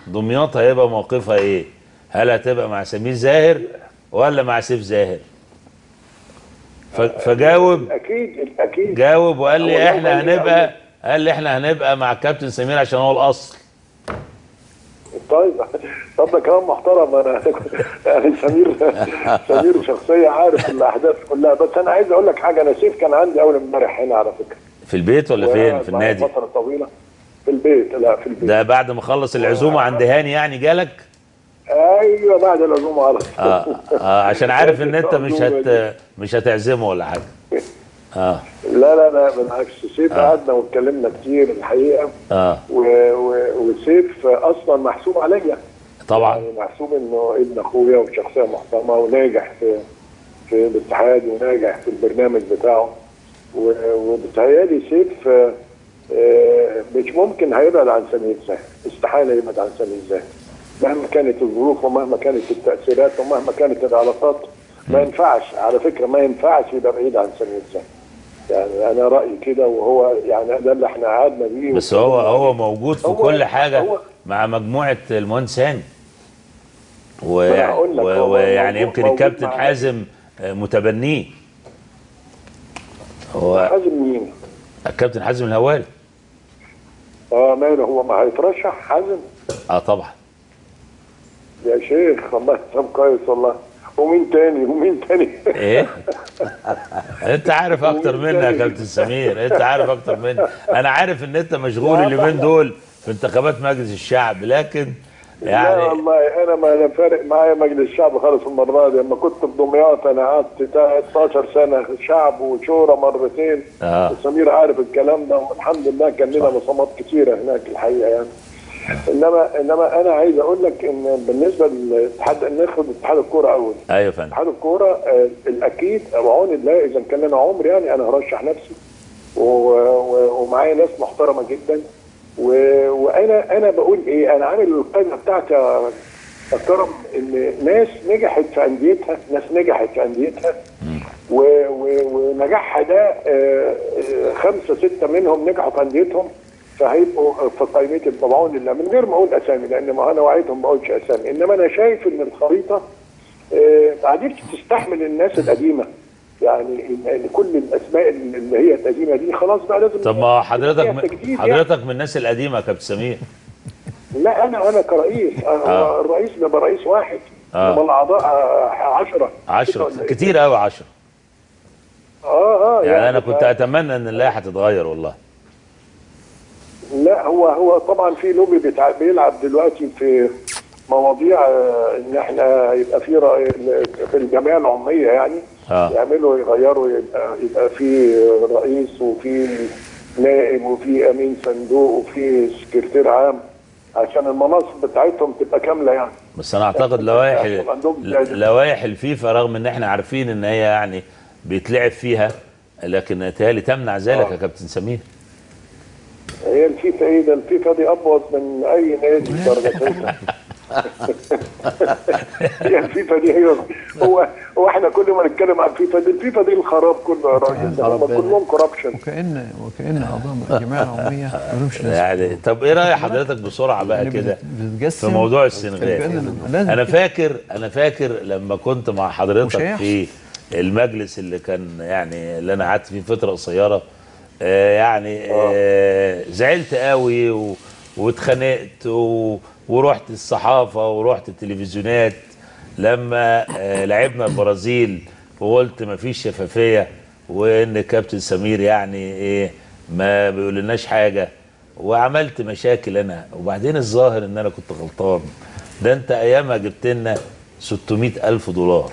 دمياط هيبقى موقفها ايه هل هتبقى مع سمير زاهر ولا مع سيف زاهر ف- فجاوب اكيد اكيد جاوب وقال هو لي ده احنا اللي هنبقى قال لي احنا هنبقى مع الكابتن سمير عشان هو الاصل طيب طب ده كلام محترم انا يعني سمير سمير شخصيه عارف الاحداث كلها بس انا عايز اقول لك حاجه انا سيف كان عندي اول امبارح هنا على فكره في البيت ولا فين وقعد في معايا النادي فتره طويله في البيت لا في البيت ده بعد ما خلص العزومه عند هاني يعني جالك ايوه بعد العزومه على طول. اه, آه عشان عارف ان انت مش هت مش هتعزمه ولا حاجه اه لا لا لا بالعكس سيف قعدنا واتكلمنا كتير الحقيقه اه و... و... وسيف اصلا محسوب عليا طبعا يعني محسوب انه ابن اخويا وشخصيه محترمه وناجح في في الاتحاد وناجح في البرنامج بتاعه و- وبتهيألي سيف آه، آه، مش ممكن هيبعد عن سمير زاهر استحاله يبعد عن سمير زاهر مهما كانت الظروف ومهما كانت التاثيرات ومهما كانت العلاقات ما ينفعش على فكره ما ينفعش يبقى بعيد عن سمير زاهر يعني انا رايي كده وهو يعني ده اللي احنا قعدنا بيه بس هو هو موجود في هو- كل حاجه هو- مع مجموعه المهندس هاني أنا ويعني هقول لك، و- هو ويعني موجود- يمكن موجود الكابتن مع- حازم آه، متبنيه هو حازم مين؟ الكابتن حازم الهواري اه ماله هو ما هيترشح حازم اه طبعا يا شيخ والله طب كويس والله ومين تاني ومين تاني ايه انت عارف اكتر مني يا كابتن سمير انت عارف اكتر مني انا عارف ان انت مشغول لا اليومين طبعا. دول في انتخابات مجلس الشعب لكن لا يعني والله انا ما أنا فارق معايا مجلس الشعب خالص المره دي لما كنت في دمياط انا قعدت 13 سنه شعب وشورى مرتين آه. سمير عارف الكلام ده والحمد لله كان لنا مصامات كتيره هناك الحقيقه يعني انما انما انا عايز اقول لك ان بالنسبه للاتحاد ناخد اتحاد الكوره اول ايوه يا فندم اتحاد الكوره آه، الاكيد بعون الله اذا كان لنا عمر يعني انا هرشح نفسي و- و- ومعايا ناس محترمه جدا و- وانا انا بقول ايه انا عامل القائمه بتاعتي يا يا كرم ان ناس نجحت في انديتها ناس نجحت في انديتها و- و- ونجاحها ده آه، آه، خمسه سته منهم نجحوا في انديتهم فهيبقوا في قائمتي بعون الله من غير ما اقول اسامي لان ما انا وعيتهم ما اقولش اسامي انما انا شايف ان الخريطه آه، ما عادتش تستحمل الناس القديمه يعني إن- إن كل الاسماء اللي هي القديمه دي خلاص بقى لازم طب ما حضرتك فيها من تجديد يعني. حضرتك من الناس القديمه يا كابتن سمير لا انا انا كرئيس أنا آه. الرئيس بيبقى رئيس واحد آه. انما الاعضاء 10 10 كتير قوي 10 اه اه يعني انا ف- كنت اتمنى ان اللائحه تتغير والله لا هو هو طبعا في لوبي بتاع بيلعب دلوقتي في مواضيع آه، ان احنا يبقى في رأي- في الجمعيه العموميه يعني آه. يعملوا يغيروا يبقى يبقى في رئيس وفي نائب وفي امين صندوق وفي سكرتير عام عشان المناصب بتاعتهم تبقى كامله يعني بس انا اعتقد لوائح عشان عندهم زيادة. لوائح الفيفا رغم ان احنا عارفين ان هي يعني بيتلعب فيها لكن تهيألي تمنع ذلك يا كابتن سمير هي الفيفا ايه ده الفيفا دي ابوظ من اي نادي درجه ثالثه هي الفيفا دي هي هو هو احنا كل ما نتكلم عن الفيفا دي الفيفا دي الخراب كله يا راجل ده هم كلهم كوربشن وكأن وكأن أعضاء الجمعية العمومية مالهمش لازمة يعني طب ايه راي حضرتك بسرعه بقى يعني كده بتتجسم في موضوع كأن السنغال لازم انا كده. فاكر انا فاكر لما كنت مع مش حضرتك هيحصل. في المجلس اللي كان يعني اللي انا قعدت فيه فتره قصيره آه يعني آه زعلت قوي و- واتخانقت و- ورحت الصحافه ورحت التلفزيونات لما آه لعبنا البرازيل وقلت مفيش شفافيه وان كابتن سمير يعني ايه ما بيقولناش حاجه وعملت مشاكل انا وبعدين الظاهر ان انا كنت غلطان ده انت ايامها جبت لنا 600 الف دولار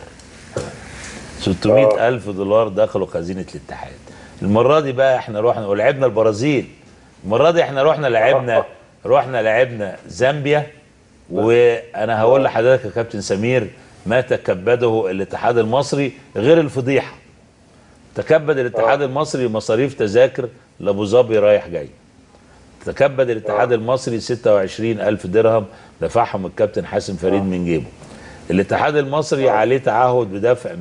600 الف دولار دخلوا خزينه الاتحاد المره دي بقى احنا رحنا ولعبنا البرازيل المره دي احنا رحنا لعبنا رحنا لعبنا زامبيا وانا هقول لحضرتك يا كابتن سمير ما تكبده الاتحاد المصري غير الفضيحه تكبد الاتحاد المصري مصاريف تذاكر لابو ظبي رايح جاي تكبد الاتحاد المصري 26 ألف درهم دفعهم الكابتن حاسم فريد من جيبه الاتحاد المصري عليه تعهد بدفع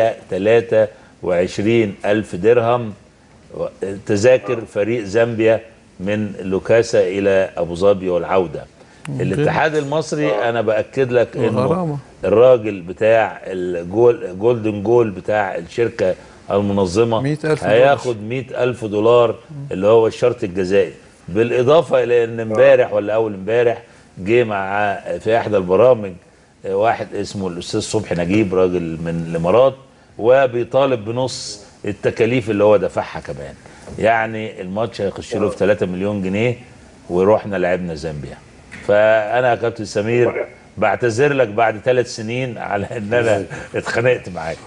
123 ألف درهم تذاكر فريق زامبيا من لوكاسا إلى أبو ظبي والعودة الاتحاد المصري انا باكد لك انه وغرامة. الراجل بتاع الجول جولدن جول بتاع الشركه المنظمه 100,000 دولار. هياخد 100 ألف دولار اللي هو الشرط الجزائي بالإضافة إلى أن امبارح ولا أول امبارح جه مع في إحدى البرامج آه، واحد اسمه الأستاذ صبحي نجيب راجل من الإمارات وبيطالب بنص التكاليف اللي هو دفعها كمان يعني الماتش هيخش له في 3 مليون جنيه ورحنا لعبنا زامبيا فأنا يا كابتن سمير بعتذر لك بعد ثلاث سنين على ان انا اتخانقت معاك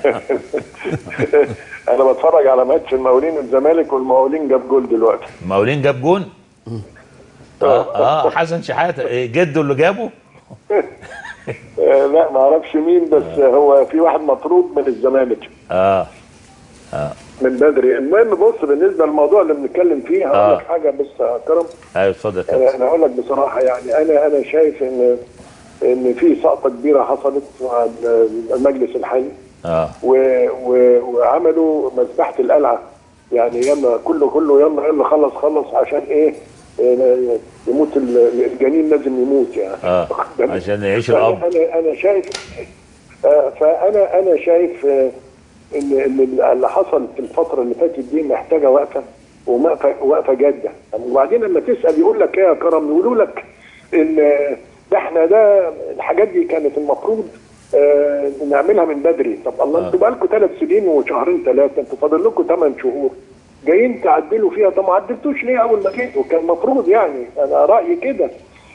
انا بتفرج على ماتش المقاولين والزمالك والمقاولين جاب جول دلوقتي مقاولين جاب جون اه اه حسن شحاته إيه، جده اللي جابه آه لا ما اعرفش مين بس هو في واحد مطرود من الزمالك اه من بدري المهم بص بالنسبه للموضوع اللي بنتكلم فيه هقول آه. لك حاجه بس يا كرم ايوه اتفضل يا انا كابتن انا هقول لك بصراحه يعني انا انا شايف ان ان في سقطه كبيره حصلت مع المجلس الحالي اه و و وعملوا مذبحه القلعه يعني يلا كله كله يلا يلا خلص خلص عشان ايه آه، يموت ال- الجنين لازم يموت يعني اه واخد بالك؟ عشان يعيش فأنا- الاب انا انا شايف آه، فانا انا شايف آه، ان ان اللي حصل في الفتره اللي فاتت دي محتاجه وقفه ووقفه وقفه جاده وبعدين لما تسال يقول لك ايه يا كرم يقولوا لك ان آه، ده احنا ده الحاجات دي كانت المفروض آه، نعملها من بدري طب الله انتوا بقالكم ثلاث سنين وشهرين ثلاثه انتوا فاضل لكم ثمان شهور جايين تعدلوا فيها طب ما عدلتوش ليه اول ما جيتوا كان المفروض يعني انا رايي كده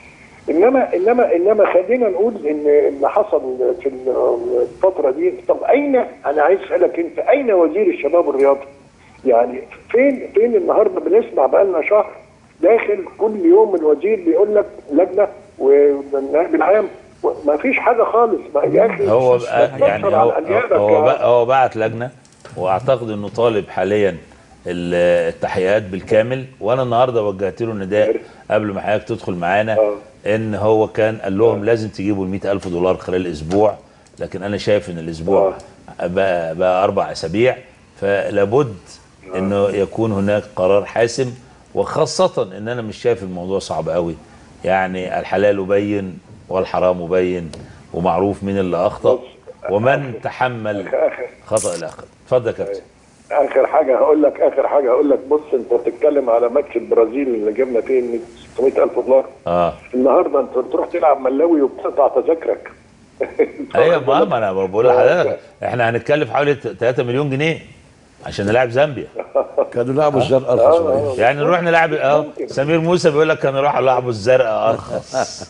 انما انما انما خلينا نقول ان اللي حصل في الفتره دي طب اين انا عايز اسالك انت اين وزير الشباب والرياضه؟ يعني فين فين النهارده بنسمع بقالنا شهر داخل كل يوم الوزير بيقول لك لجنه والنائب العام ما فيش حاجه خالص ما يا اخي هو بس بقى يعني تفكر هو على أنيابك هو يا- بقى هو بعت لجنه واعتقد انه طالب حاليا ال- التحقيقات بالكامل وانا النهارده وجهت له نداء قبل ما حضرتك تدخل معانا آه. ان هو كان قال لهم لازم تجيبوا ال ألف دولار خلال اسبوع لكن انا شايف ان الاسبوع بقى, بقى اربع اسابيع فلابد انه يكون هناك قرار حاسم وخاصه ان انا مش شايف الموضوع صعب قوي يعني الحلال بين والحرام بين ومعروف مين اللي اخطا بص، ومن تحمل خطا الاخر اتفضل يا كابتن اخر حاجه هقول لك اخر حاجه هقول لك بص انت بتتكلم على ماتش البرازيل اللي جبنا فيه 600 الف دولار اه النهارده انت تروح تلعب ملاوي وبتقطع تذاكرك ايوه ما ما انا بقول لحضرتك احنا هنتكلف حوالي 3 مليون جنيه عشان نلعب زامبيا كانوا لعبوا الزرقاء ارخص يعني نروح نلعب اه سمير موسى بيقول لك كان نروح نلعبوا الزرقاء ارخص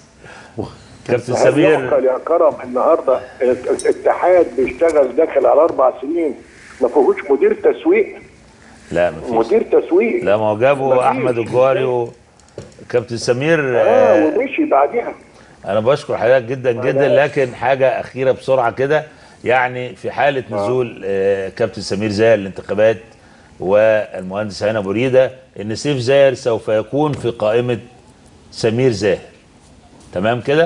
كابتن هل سمير يعقل يا كرم النهارده الاتحاد بيشتغل داخل على اربع سنين ما فيهوش مدير تسويق لا مفيش مدير تسويق لا ما هو جابوا مفيش. احمد الجوهري وكابتن سمير اه آه ومشي بعديها انا بشكر حضرتك جدا جدا لكن حاجه اخيره بسرعه كده يعني في حاله نزول آه كابتن سمير زاهر الانتخابات والمهندس هاني ابو ريده ان سيف زاهر سوف يكون في قائمه سمير زاهر تمام كده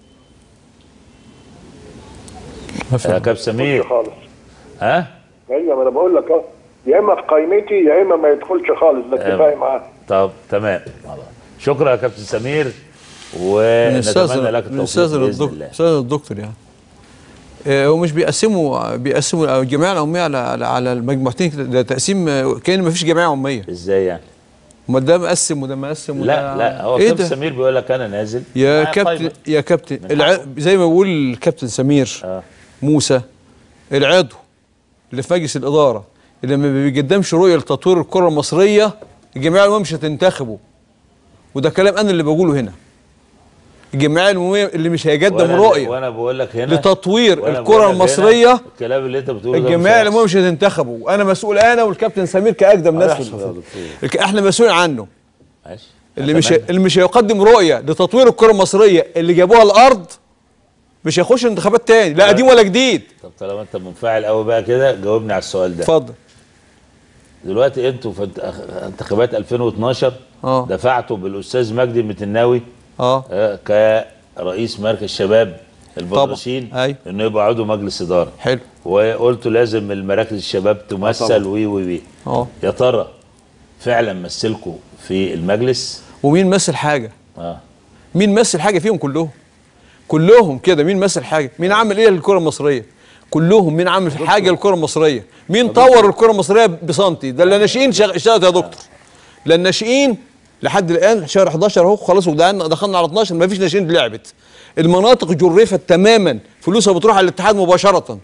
يا كابتن سمير خالص ها ايوه ما انا بقول لك اه يا اما في قائمتي يا اما ما يدخلش خالص ده اتفاقي معاه طب تمام خلاص. شكرا يا كابتن سمير بنستاذن ونتمنى لك التوفيق بنستاذن باذن الدكتور الله بنستاذن الدكتور يعني آه، هو مش بيقسموا بيقسموا الجمعيه العموميه على على, على المجموعتين كده، ده تقسيم آه، كان ما فيش جمعيه عموميه ازاي يعني امال ده مقسم وده مقسم وده لا لا هو ايه كابتن ده سمير بيقول لك انا نازل يا معايا كابتن قايمة. يا كابتن من الع... حقه. زي ما بيقول الكابتن سمير آه. موسى العضو اللي في مجلس الاداره اللي ما بيقدمش رؤيه لتطوير الكره المصريه الجمعيه العموميه مش هتنتخبه وده كلام انا اللي بقوله هنا الجمعيه العموميه اللي مش هيقدم وأنا- رؤيه وانا بقول لك هنا لتطوير وأنا الكرة بقول لك هنا المصرية الكلام اللي انت بتقوله ده الجمعيه مش العموميه مش هتنتخبه وانا مسؤول انا والكابتن سمير كاقدم ناس في هيحصل يا دكتور. الك- احنا مسؤول عنه ماشي اللي مش أتمنى. اللي مش هيقدم رؤيه لتطوير الكره المصريه اللي جابوها الارض مش هيخش انتخابات تاني لا قديم ولا جديد طب طالما انت منفعل قوي بقى كده جاوبني على السؤال ده اتفضل دلوقتي انتوا في انت- انتخابات 2012 اه. دفعتوا بالاستاذ مجدي المتناوي اه آه، كرئيس مركز شباب البدرشين أيوة. انه يبقى عضو مجلس اداره حلو وقلتوا لازم المراكز الشباب تمثل وي وي وي اه يا ترى فعلا مثلكوا في المجلس ومين مثل حاجه اه مين مثل حاجه فيهم كلهم كلهم كده مين مثل حاجه مين عمل ايه للكره المصريه كلهم مين عمل حاجه للكره المصريه مين طور الكره المصريه بسنتي ده اللي ناشئين شغ- اشتغلت يا دكتور لا الناشئين لحد الان شهر 11 اهو خلاص ودخلنا دخلنا على 12 ما فيش ناشئين لعبت المناطق جرفت تماما فلوسها بتروح على الاتحاد مباشره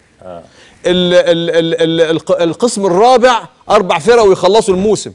ال ال ال ال الق- القسم الرابع اربع فرق ويخلصوا الموسم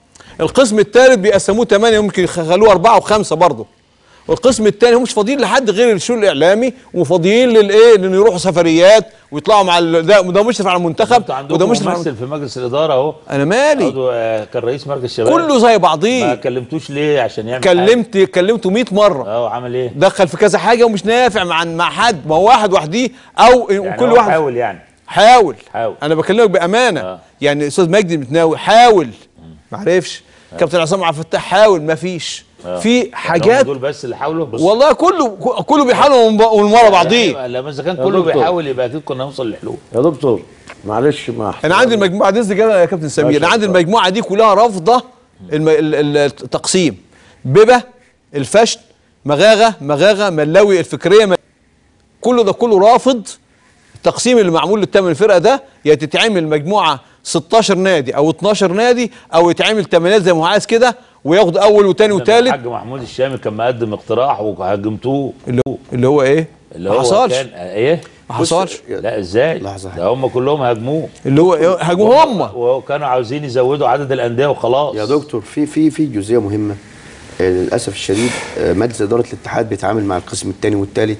القسم الثالث بيقسموه ثمانيه ممكن يخلوه اربعه وخمسه برضه والقسم الثاني هم مش فاضيين لحد غير الشؤون الاعلامي وفاضيين للايه لان يروحوا سفريات ويطلعوا مع ال- ده ده مشرف على المنتخب انتوا وده عندكم مشرف على ممثل في مجلس الاداره اهو انا مالي عضو آه، كان رئيس مركز الشباب كله زي ما بعضيه كلمتوش ليه عشان يعمل حاجة؟ كلمت كلمته 100 مره اه عمل ايه؟ دخل في كذا حاجه ومش نافع مع مع حد ما هو واحد وحديه او يعني كل هو واحد حاول يعني حاول حاول. انا بكلمك بامانه آه. يعني استاذ مجدي المتناوي حاول ما عرفش كابتن عصام عبد الفتاح حاول ما فيش آه. في يعني هم حاجات دول بس اللي حاولوا بس والله كله كله بيحاولوا من من ورا بعضيه لما اذا كان يا كله دكتور. بيحاول يبقى اكيد كنا نوصل لحلول يا دكتور معلش مع انا عندي المجموعه دي إزاي كده يا كابتن سمير انا عندي المجموعه دي كلها رافضه الم... ال- ال- التقسيم ببه الفشل مغاغه مغاغه ملاوي الفكريه م... كله ده كله رافض التقسيم اللي معمول للثمان فرقه ده يا تتعمل مجموعه 16 نادي او 12 نادي او يتعمل ثمانيات زي ما هو عايز كده وياخد اول وثاني وثالث الحاج محمود الشامي كان مقدم اقتراح وهاجمتوه اللي هو اللي هو ايه؟ اللي ما هو حصلش كان آه، ايه؟ ما حصلش لا ازاي؟ لحظة ده هم كلهم هاجموه اللي هو إيه؟ هاجموا هم وكانوا عاوزين يزودوا عدد الانديه وخلاص يا دكتور في في في جزئيه مهمه آه، للاسف الشديد آه، مجلس اداره الاتحاد بيتعامل مع القسم الثاني والثالث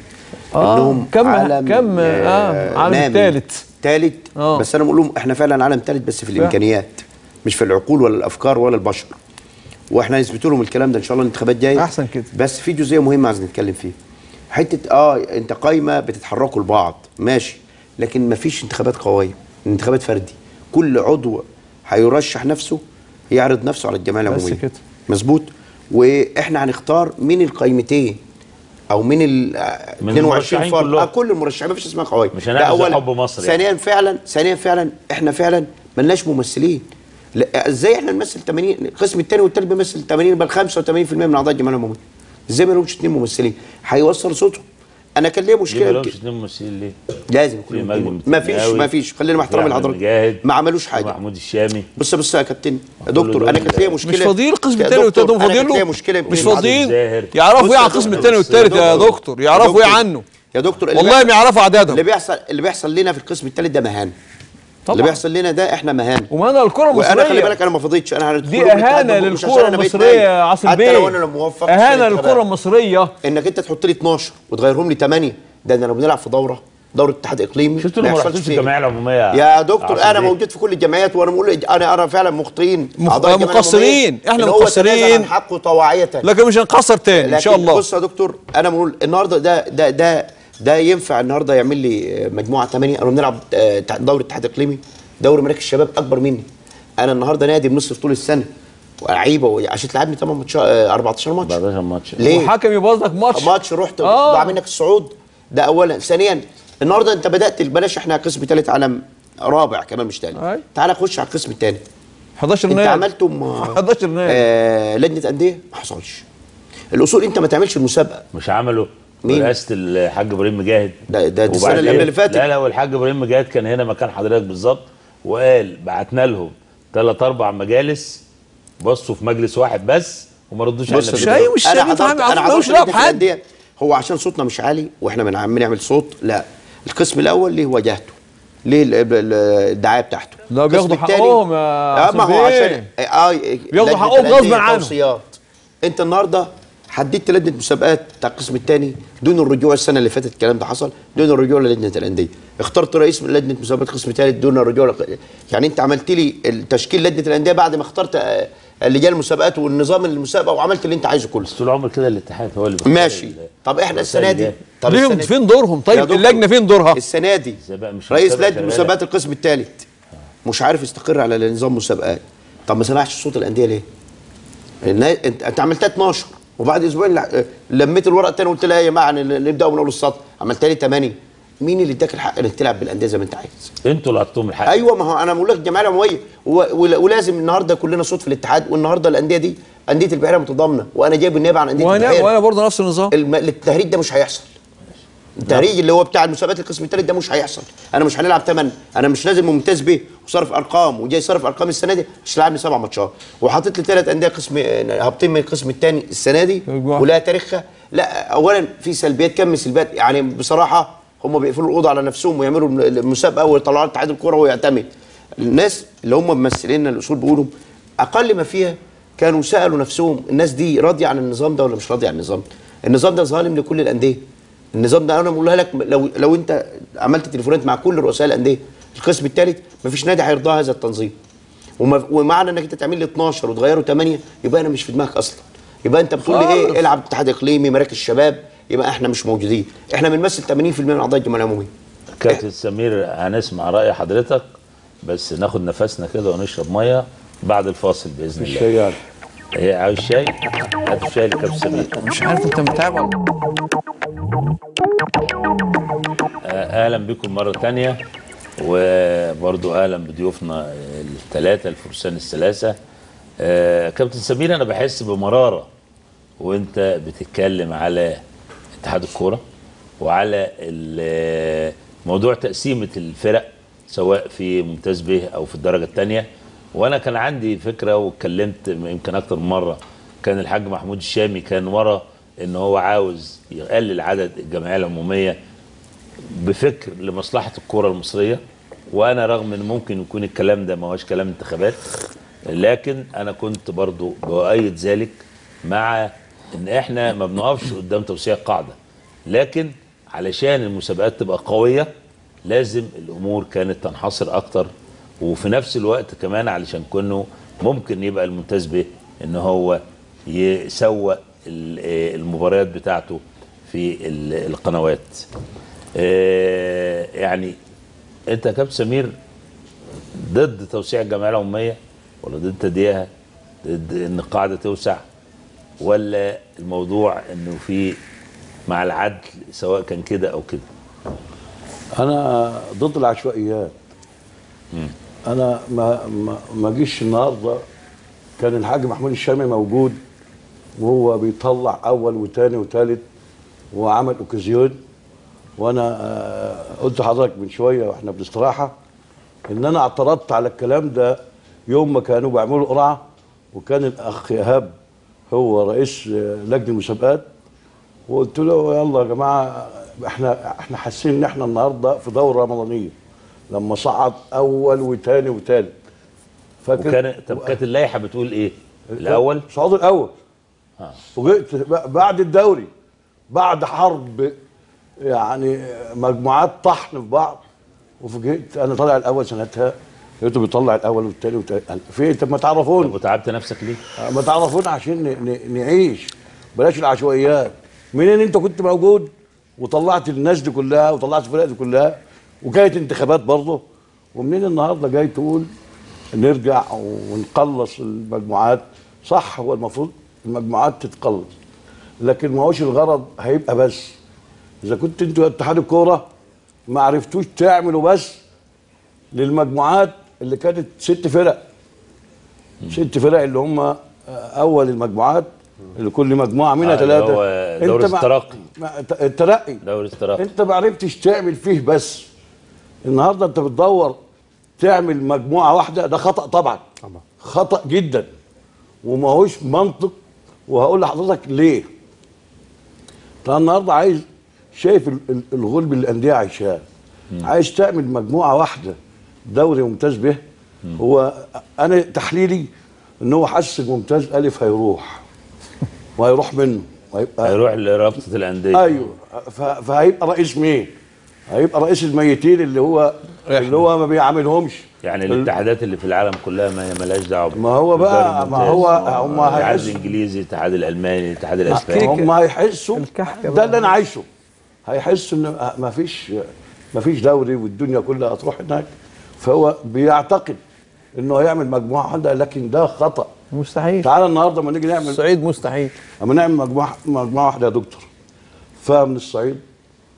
آه، كم- كم- آه، عالم التالت. ثالث آه. بس انا بقول لهم احنا فعلا عالم ثالث بس في الامكانيات مش في العقول ولا الافكار ولا البشر واحنا نثبت لهم الكلام ده ان شاء الله الانتخابات جايه أحسن كده. بس في جزئيه مهمه عايز نتكلم فيها حته اه انت قايمه بتتحركوا لبعض ماشي لكن مفيش انتخابات قويه انتخابات فردي كل عضو هيرشح نفسه يعرض نفسه على الجمعيه العموميه كده. مظبوط واحنا هنختار مين القايمتين او مين ال آه، من 22 المرشحين فرد كلهم. آه كل المرشحين مفيش اسمها قويه مش ده هنعمل زي أولاً. حب مصر يعني. ثانيا فعلا ثانيا فعلا احنا فعلا ملناش ممثلين لا ازاي احنا نمثل 80 القسم الثاني والثالث بيمثل 80 بل 85% من اعضاء الجمعيه العموميه ازاي ما لهمش اثنين ممثلين هيوصل صوتهم انا كان ليا ليه مشكله ما لهمش بك- اثنين ممثلين ليه؟ لازم يكون في لهم مجدي اتنين. ما فيش متناوي، ما فيش خلينا مع في احترامي أحمد لحضرتك مجاهد، ما عملوش حاجه محمود الشامي بص بص يا كابتن يا دكتور دول انا كانت ليا مشكله مش فاضيين القسم يا الثاني دكتور، والثالث هم أنا فاضيين كانت ليا له مشكله مش يمكن فاضيين زاهر. يعرفوا بص ايه يا عن القسم دكتور، الثاني بص يا والثالث يا دكتور. دكتور يا يعرفوا ايه دكتور. عنه يا دكتور اللي والله بيحصل- ما يعرفوا اللي عددهم بيحصل اللي بيحصل لنا في القسم الثالث ده مهان طبعا. اللي بيحصل لنا ده احنا مهان وما انا الكره وانا خلي المصريه بالك انا ما فضيتش انا هندخل دي لهم الاتحاد اهانه مش عشان للكره أنا بقيت المصريه نايم. يا عاصم حتى بيه لو انا لو موفق في اهانه الانتخابات. للكره المصريه انك انت تحط لي 12 وتغيرهم لي 8 ده انا لو بنلعب في دوره دوره اتحاد اقليمي شفتوا ما لما يحصلش رحتوش فيه. الجمعيه العموميه يا دكتور عاصم انا بيه؟ موجود في كل الجمعيات وانا بقول انا انا فعلا مخطئين مخ- أعضاء الجمعية مقصرين. العمومية إحنا إن هو مقصرين. تنازل عن حقه طواعيه لكن مش هنقصر تاني ان شاء لكن الله بص يا دكتور انا بقول النهارده ده ده ده ده ينفع النهارده يعمل لي مجموعه 8 انا بنلعب آه، دوري اتحاد اقليمي دوري مراكز الشباب اكبر مني انا النهارده نادي بنصرف طول السنه وعيبه عشان تلعبني 8 ماتشات آه، 14 ماتش 14 ماتش ليه؟ وحكم يبوظ لك ماتش ماتش رحت آه. ضاع منك الصعود ده اولا ثانيا النهارده انت بدات بلاش احنا قسم ثالث عالم رابع كمان مش ثاني أي. تعال خش على القسم الثاني 11 انت نادي عملتم 11 نادي آه لجنه انديه ما حصلش الاصول انت ما تعملش المسابقه مش عملوا مين؟ رئاسه الحاج ابراهيم مجاهد ده- ده السنة وبعدين- اللي قبل اللي فاتت. لا لا والحاج ابراهيم مجاهد كان هنا مكان حضرتك بالظبط وقال بعتنا لهم ثلاث اربع مجالس بصوا في مجلس واحد بس وما ردوش بص علينا يا مش بالجواب. أي دكتور، مش انا شايف حضرت عامل- انا عامل ملوش حضرت دعوة لجنة بحد. الأندية. هو عشان صوتنا مش عالي واحنا بنعمل نعمل صوت لا القسم الاول ليه وجهته ليه ال- ال- الدعايه بتاعته لا، القسم بياخدوا التاني- حقهم يا اه ما هو عاصم عشان اه لجنة حقهم غصب الأندية عنهم. توصيات انت النهارده حددت لجنه مسابقات بتاع القسم الثاني دون الرجوع السنه اللي فاتت الكلام ده حصل دون الرجوع للجنه الانديه اخترت رئيس من لجنه مسابقات القسم الثالث دون الرجوع لق- يعني انت عملت لي التشكيل لجنه الانديه بعد ما اخترت آه، لجان المسابقات والنظام المسابقه وعملت اللي انت عايزه كله بس طول عمر كده الاتحاد هو اللي بيختار ماشي ال- طب احنا السنه دي اللجان. طب ليهم السنة دي- فين دورهم يا طيب دكتور، اللجنه فين دورها السنه دي إزاي بقى مش رئيس مسابقة لجنه شغالة؟ مسابقات القسم الثالث مش عارف يستقر على نظام مسابقات طب ما سمعش صوت الانديه ليه؟ النا- انت انت عملتها 12 وبعد اسبوعين لع- لميت الورق الثاني وقلت لها يا جماعه ن- نبدا من اول السطر عملت لي 8 مين اللي اداك الحق انك تلعب بالانديه زي ما انت عايز انتوا اللي عطوهم الحق ايوه ما هو انا بقول لك الجمعيه العموميه و- ول- ولازم النهارده كلنا صوت في الاتحاد والنهارده الانديه دي انديه البحيره متضامنه وانا جايب النيابه عن انديه وانا البحيره وانا برضه نفس النظام الم... التهريج ده مش هيحصل التهريج اللي هو بتاع المسابقات القسم الثالث ده مش هيحصل انا مش هنلعب ثمان انا مش لازم ممتاز به وصرف ارقام وجاي صرف ارقام السنه دي مش تلعبني سبع ماتشات وحاطط لي ثلاث انديه قسم هابطين من القسم الثاني السنه دي أيوة. ولها تاريخها لا اولا في سلبيات كم سلبيات يعني بصراحه هم بيقفلوا الاوضه على نفسهم ويعملوا المسابقه ويطلعوا اتحاد الكوره ويعتمد الناس اللي هم ممثلين الاصول بيقولوا اقل ما فيها كانوا سالوا نفسهم الناس دي راضيه عن النظام ده ولا مش راضيه عن النظام ده النظام ده ظالم لكل الانديه النظام ده انا بقولها لك لو لو انت عملت تليفونات مع كل رؤساء الانديه القسم الثالث مفيش نادي هيرضى هذا التنظيم وما- ومعنى انك انت تعمل لي 12 وتغيره 8 يبقى انا مش في دماغك اصلا يبقى انت بتقول لي ايه العب اتحاد اقليمي مراكز شباب يبقى احنا مش موجودين احنا بنمثل 80% من اعضاء الجمعيه العموميه كابتن سمير هنسمع راي حضرتك بس ناخد نفسنا كده ونشرب ميه بعد الفاصل باذن الله الشيء يعني هي عاوز شاي هات الشاي لكابتن سمير مش عارف انت متابع آه، اهلا بكم مره تانية وبرضو اهلا بضيوفنا الثلاثه الفرسان الثلاثه آه، كابتن سمير انا بحس بمراره وانت بتتكلم على اتحاد الكوره وعلى ال- موضوع تقسيمه الفرق سواء في ممتاز به او في الدرجه الثانيه وانا كان عندي فكره واتكلمت يمكن اكتر من مره كان الحاج محمود الشامي كان ورا ان هو عاوز يقلل عدد الجمعيه العموميه بفكر لمصلحه الكره المصريه وانا رغم ان ممكن يكون الكلام ده ما هوش كلام انتخابات لكن انا كنت برضو بؤيد ذلك مع ان احنا ما بنقفش قدام توسيع قاعده لكن علشان المسابقات تبقى قويه لازم الامور كانت تنحصر اكتر وفي نفس الوقت كمان علشان كونه ممكن يبقى الممتاز به ان هو يسوق ال- آه، المباريات بتاعته في ال- القنوات آه، يعني انت يا كابتن سمير ضد توسيع الجمعيه العموميه ولا ضد تضييقها ضد ان القاعده توسع ولا الموضوع انه في مع العدل سواء كان كده او كده انا ضد العشوائيات انا ما ما ما جيش النهارده كان الحاج محمود الشامي موجود وهو بيطلع اول وثاني وثالث وعمل اوكازيون وانا آه، قلت لحضرتك من شويه واحنا بالاستراحه ان انا اعترضت على الكلام ده يوم ما كانوا بيعملوا قرعه وكان الاخ ايهاب هو رئيس آه، لجنه المسابقات وقلت له يلا يا جماعه احنا احنا حاسين ان احنا النهارده في دوره رمضانيه لما صعد اول وثاني وثالث فاكر وكان طب كانت اللائحه بتقول ايه؟ الاول صعود الاول آه. فوجئت ب- بعد الدوري بعد حرب يعني مجموعات طحن في بعض وفوجئت انا طالع الاول سنتها لقيته بيطلع الاول والثاني والثالث في إيه؟ طب ما طب تعرفوني وتعبت نفسك ليه؟ ما تعرفونا عشان ن- ن- نعيش بلاش العشوائيات منين انت كنت موجود وطلعت الناس دي كلها وطلعت الفرق دي كلها وكانت انتخابات برضه ومنين النهارده جاي تقول نرجع ونقلص المجموعات صح هو المفروض المجموعات تتقلص لكن ما هوش الغرض هيبقى بس اذا كنت انتوا اتحاد الكوره ما عرفتوش تعملوا بس للمجموعات اللي كانت ست فرق ست فرق اللي هم اول المجموعات اللي كل مجموعه منها آه، اللي ثلاثه هو دوري الترقي. الترقي دوري الترقي انت ما عرفتش تعمل فيه بس النهارده انت بتدور تعمل مجموعه واحده ده خطا طبعا طبعا. خطا جدا وما هوش منطق وهقول لحضرتك ليه طب النهارده عايز شايف ال- ال- الغلب اللي الانديه عايشاه عايز تعمل مجموعه واحده دوري ممتاز به هو انا تحليلي ان هو حاسس الممتاز الف هيروح وهيروح منه وهيبقى هيروح لرابطه الانديه ايوه ف- فهيبقى رئيس مين؟ هيبقى رئيس الميتين اللي هو اللي هو ما بيعاملهمش يعني الاتحادات اللي في العالم كلها ما هي مالهاش دعوه ما هو بقى- بالدوري ما هو الممتاز. هم الاتحاد هيحسوا- الانجليزي الاتحاد الالماني الاتحاد الاسباني هم هيحسوا الكحكة ده بقى. اللي انا عايشه هيحسوا ان ما فيش ما فيش دوري والدنيا كلها هتروح هناك فهو بيعتقد انه هيعمل مجموعه واحده لكن ده خطا مستحيل تعالى النهارده لما نيجي نعمل الصعيد مستحيل اما نعمل مجموعه مجموعه واحده يا دكتور فمن الصعيد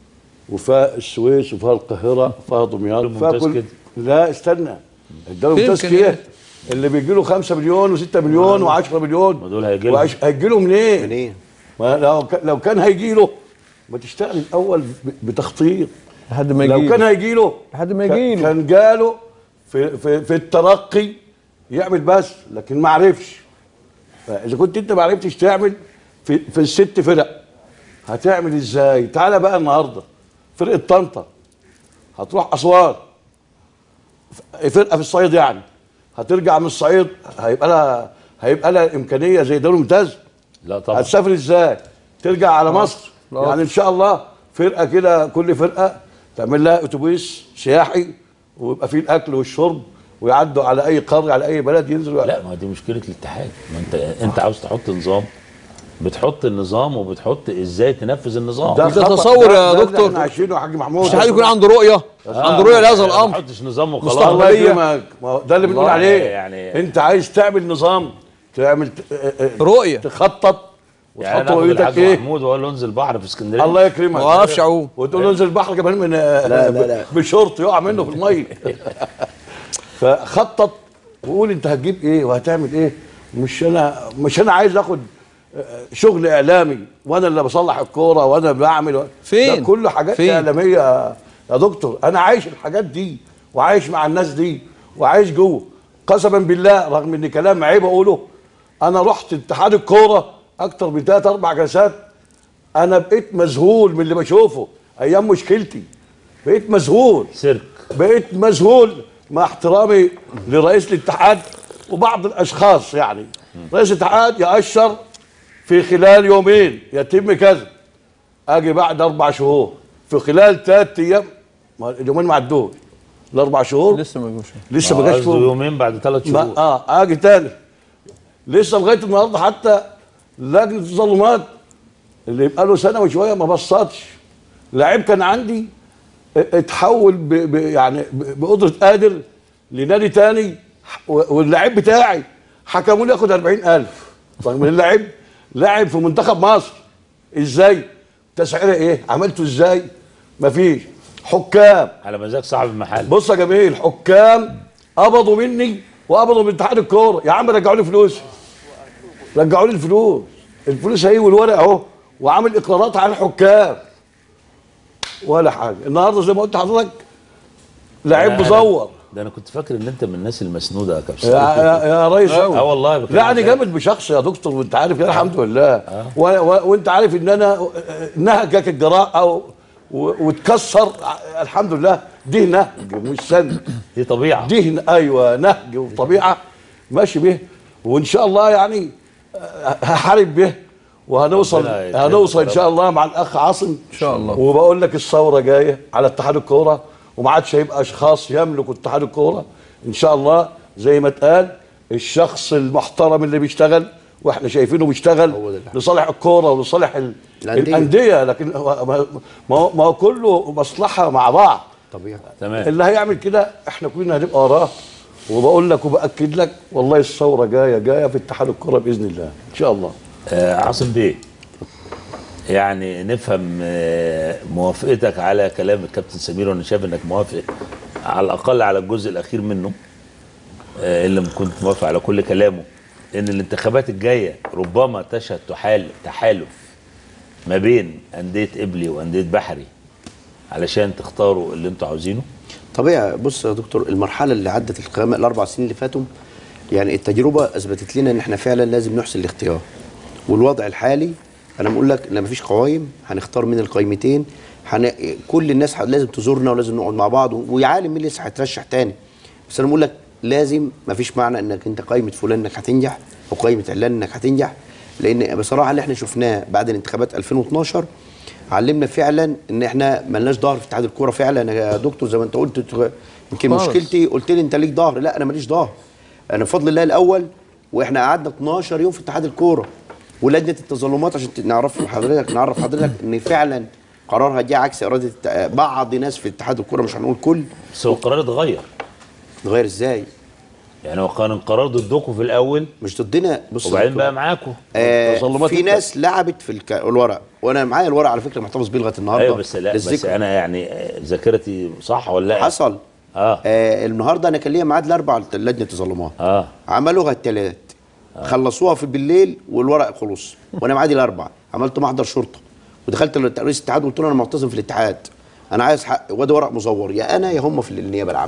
وفيها السويس وفيها القاهره وفيها دمياط فيلم فيها ممتاز كل كده. لا استنى اداله فيلم ممتاز كان كده اللي بيجي له 5 مليون و6 مليون و10 مليون ما دول هيجي لهم. هيجي له منين؟ منين؟ ما لو ك- لو كان هيجي له ما تشتغل الاول ب- بتخطيط لحد ما لو يجي كان هيجي له لحد ما كان- يجي له. كان جاله في في في الترقي يعمل بس لكن ما عرفش فاذا كنت انت ما عرفتش تعمل في في الست فرق هتعمل ازاي؟ تعالى بقى النهارده فرقه طنطا هتروح اسوان ف- فرقه في الصعيد يعني هترجع من الصعيد هيبقى لها هيبقى لها امكانيه زي دوري ممتاز لا طبعا هتسافر ازاي؟ ترجع على مصر لا. يعني ان شاء الله فرقه كده كل فرقه تعمل لها اتوبيس سياحي ويبقى فيه الاكل والشرب ويعدوا على اي قريه على اي بلد ينزلوا لا ما دي مشكله الاتحاد ما انت انت عاوز تحط نظام بتحط النظام وبتحط ازاي تنفذ النظام ده خطأ. تصور ده- يا ده اللي دكتور. احنا عايشينه يا حاج محمود مش حد يكون عنده رؤيه عنده رؤيه لهذا ما الامر تحطش نظام وخلاص مستقبل. الله عملية. يكرمك ما هو ده اللي بنقول والله عليه يعني- انت عايز تعمل نظام تعمل ت- اه- اه- رؤيه تخطط يعني وتحط انا اخد رؤيتك الحاج ايه محمود واقول له انزل بحر في اسكندريه الله يكرمك ما بعرفش أعوم. وتقول له انزل البحر كمان من لا، لا، لا. بشورت يقع منه في الميه فخطط وقول انت هتجيب ايه وهتعمل ايه مش انا مش انا عايز اخد آه، شغل اعلامي وانا اللي بصلح الكوره وانا اللي بعمل فين؟ ده كله حاجات فين؟ اعلاميه يا دكتور انا عايش الحاجات دي وعايش مع الناس دي وعايش جوه قسما بالله رغم ان كلام عيب اقوله انا رحت اتحاد الكوره اكتر من ثلاث اربع جلسات انا بقيت مذهول من اللي بشوفه ايام مشكلتي بقيت مذهول سيرك بقيت مذهول مع احترامي لرئيس الاتحاد وبعض الاشخاص يعني رئيس الاتحاد يأشر في خلال يومين يتم كذا اجي بعد اربع شهور في خلال ثلاث ايام ما اليومين ما عدوش الاربع شهور لسه ما جوش لسه ما جاش قصده فوق يومين بعد ثلاث ما شهور اه اجي تاني لسه لغايه النهارده حتى لجنه التظلمات اللي يبقى له سنه وشويه ما بصتش لعيب كان عندي ا- اتحول ب ب يعني ب- بقدره قادر لنادي تاني و- واللعيب بتاعي حكموا لي ياخد 40000 رغم ان اللاعب لاعب في منتخب مصر ازاي تسعيره ايه عملته ازاي مفيش حكام على مزاج صاحب المحل بص يا جميل حكام قبضوا مني وقبضوا من اتحاد الكوره يا عم رجعوا لي فلوسي رجعوا لي الفلوس الفلوس اهي والورق اهو وعامل اقرارات على الحكام ولا حاجه النهارده زي ما قلت لحضرتك لعيب أنا- مزور ده انا كنت فاكر ان انت من الناس المسنوده يا يا, كابتن يا, يا ريس اه والله بكلمك لا انا بجد. جامد بشخص يا دكتور وانت عارف كده الحمد لله و و وانت عارف ان انا نهجك الجراءه و- و- وتكسر الحمد لله دي نهج مش سن دي طبيعه دي ايوه نهج وطبيعه ماشي به وان شاء الله يعني آه، هحارب به وهنوصل ربنا يكرمك هنوصل يا ان رب. شاء الله مع الاخ عاصم ان شاء الله. وبقول لك الثوره جايه على اتحاد الكوره وما عادش هيبقى اشخاص يملكوا اتحاد الكوره ان شاء الله زي ما اتقال الشخص المحترم اللي بيشتغل واحنا شايفينه بيشتغل هو ده اللي لصالح الكوره ولصالح ال- الأندية. الانديه لكن هو- ما ما هو- ما هو كله مصلحه مع بعض طبيعي تمام اللي هيعمل كده احنا كلنا هنبقى وراه وبقول لك وباكد لك والله الثوره جايه جايه في اتحاد الكره باذن الله ان شاء الله آه عاصم بيه يعني نفهم آه موافقتك على كلام الكابتن سمير وانا شايف انك موافق على الاقل على الجزء الاخير منه آه اللي كنت موافق على كل كلامه ان الانتخابات الجايه ربما تشهد تحال تحالف ما بين انديه قبلي وانديه بحري علشان تختاروا اللي انتوا عاوزينه طبيعي بص يا دكتور المرحله اللي عدت الخام الاربع سنين اللي فاتوا يعني التجربه اثبتت لنا ان احنا فعلا لازم نحسن الاختيار والوضع الحالي انا بقول لك ان مفيش قوائم هنختار من القائمتين هن... كل الناس ح- لازم تزورنا ولازم نقعد مع بعض و- ويا عالم مين لسه هيترشح تاني بس انا بقول لك لازم مفيش معنى انك انت قائمه فلان انك هتنجح او قائمه علان انك هتنجح لان بصراحه اللي احنا شفناه بعد الانتخابات 2012 علمنا فعلا ان احنا ملناش ظهر في اتحاد الكوره فعلا يا دكتور زي ما انت قلت تغ- يمكن خالص. مشكلتي قلت لي انت ليك ظهر لا انا ماليش ظهر انا بفضل الله الاول واحنا قعدنا 12 يوم في اتحاد الكوره ولجنه التظلمات عشان ت- نعرف حضرتك نعرف حضرتك ان فعلا قرارها جه عكس اراده الت- بعض ناس في اتحاد الكوره مش هنقول كل بس هو القرار اتغير اتغير ازاي يعني هو كان انقرار ضدكم في الاول مش ضدنا بص وبعدين دكتور. بقى معاكم آه تظلمات في انت. ناس لعبت في الك... الورق وانا معايا الورق على فكره محتفظ بيه لغايه النهارده ايوه بس لا بس للذكرى. انا يعني آه، ذاكرتي صح ولا لا حصل اه آه النهارده انا كان ليا ميعاد الاربع لجنه تظلمات اه عملوها الثلاث خلصوها في بالليل والورق خلص وانا معادي الاربع عملت محضر شرطه ودخلت رئيس الاتحاد وقلت له انا معتصم في الاتحاد انا عايز حق وده ورق مزور يا انا يا هم في النيابه العامه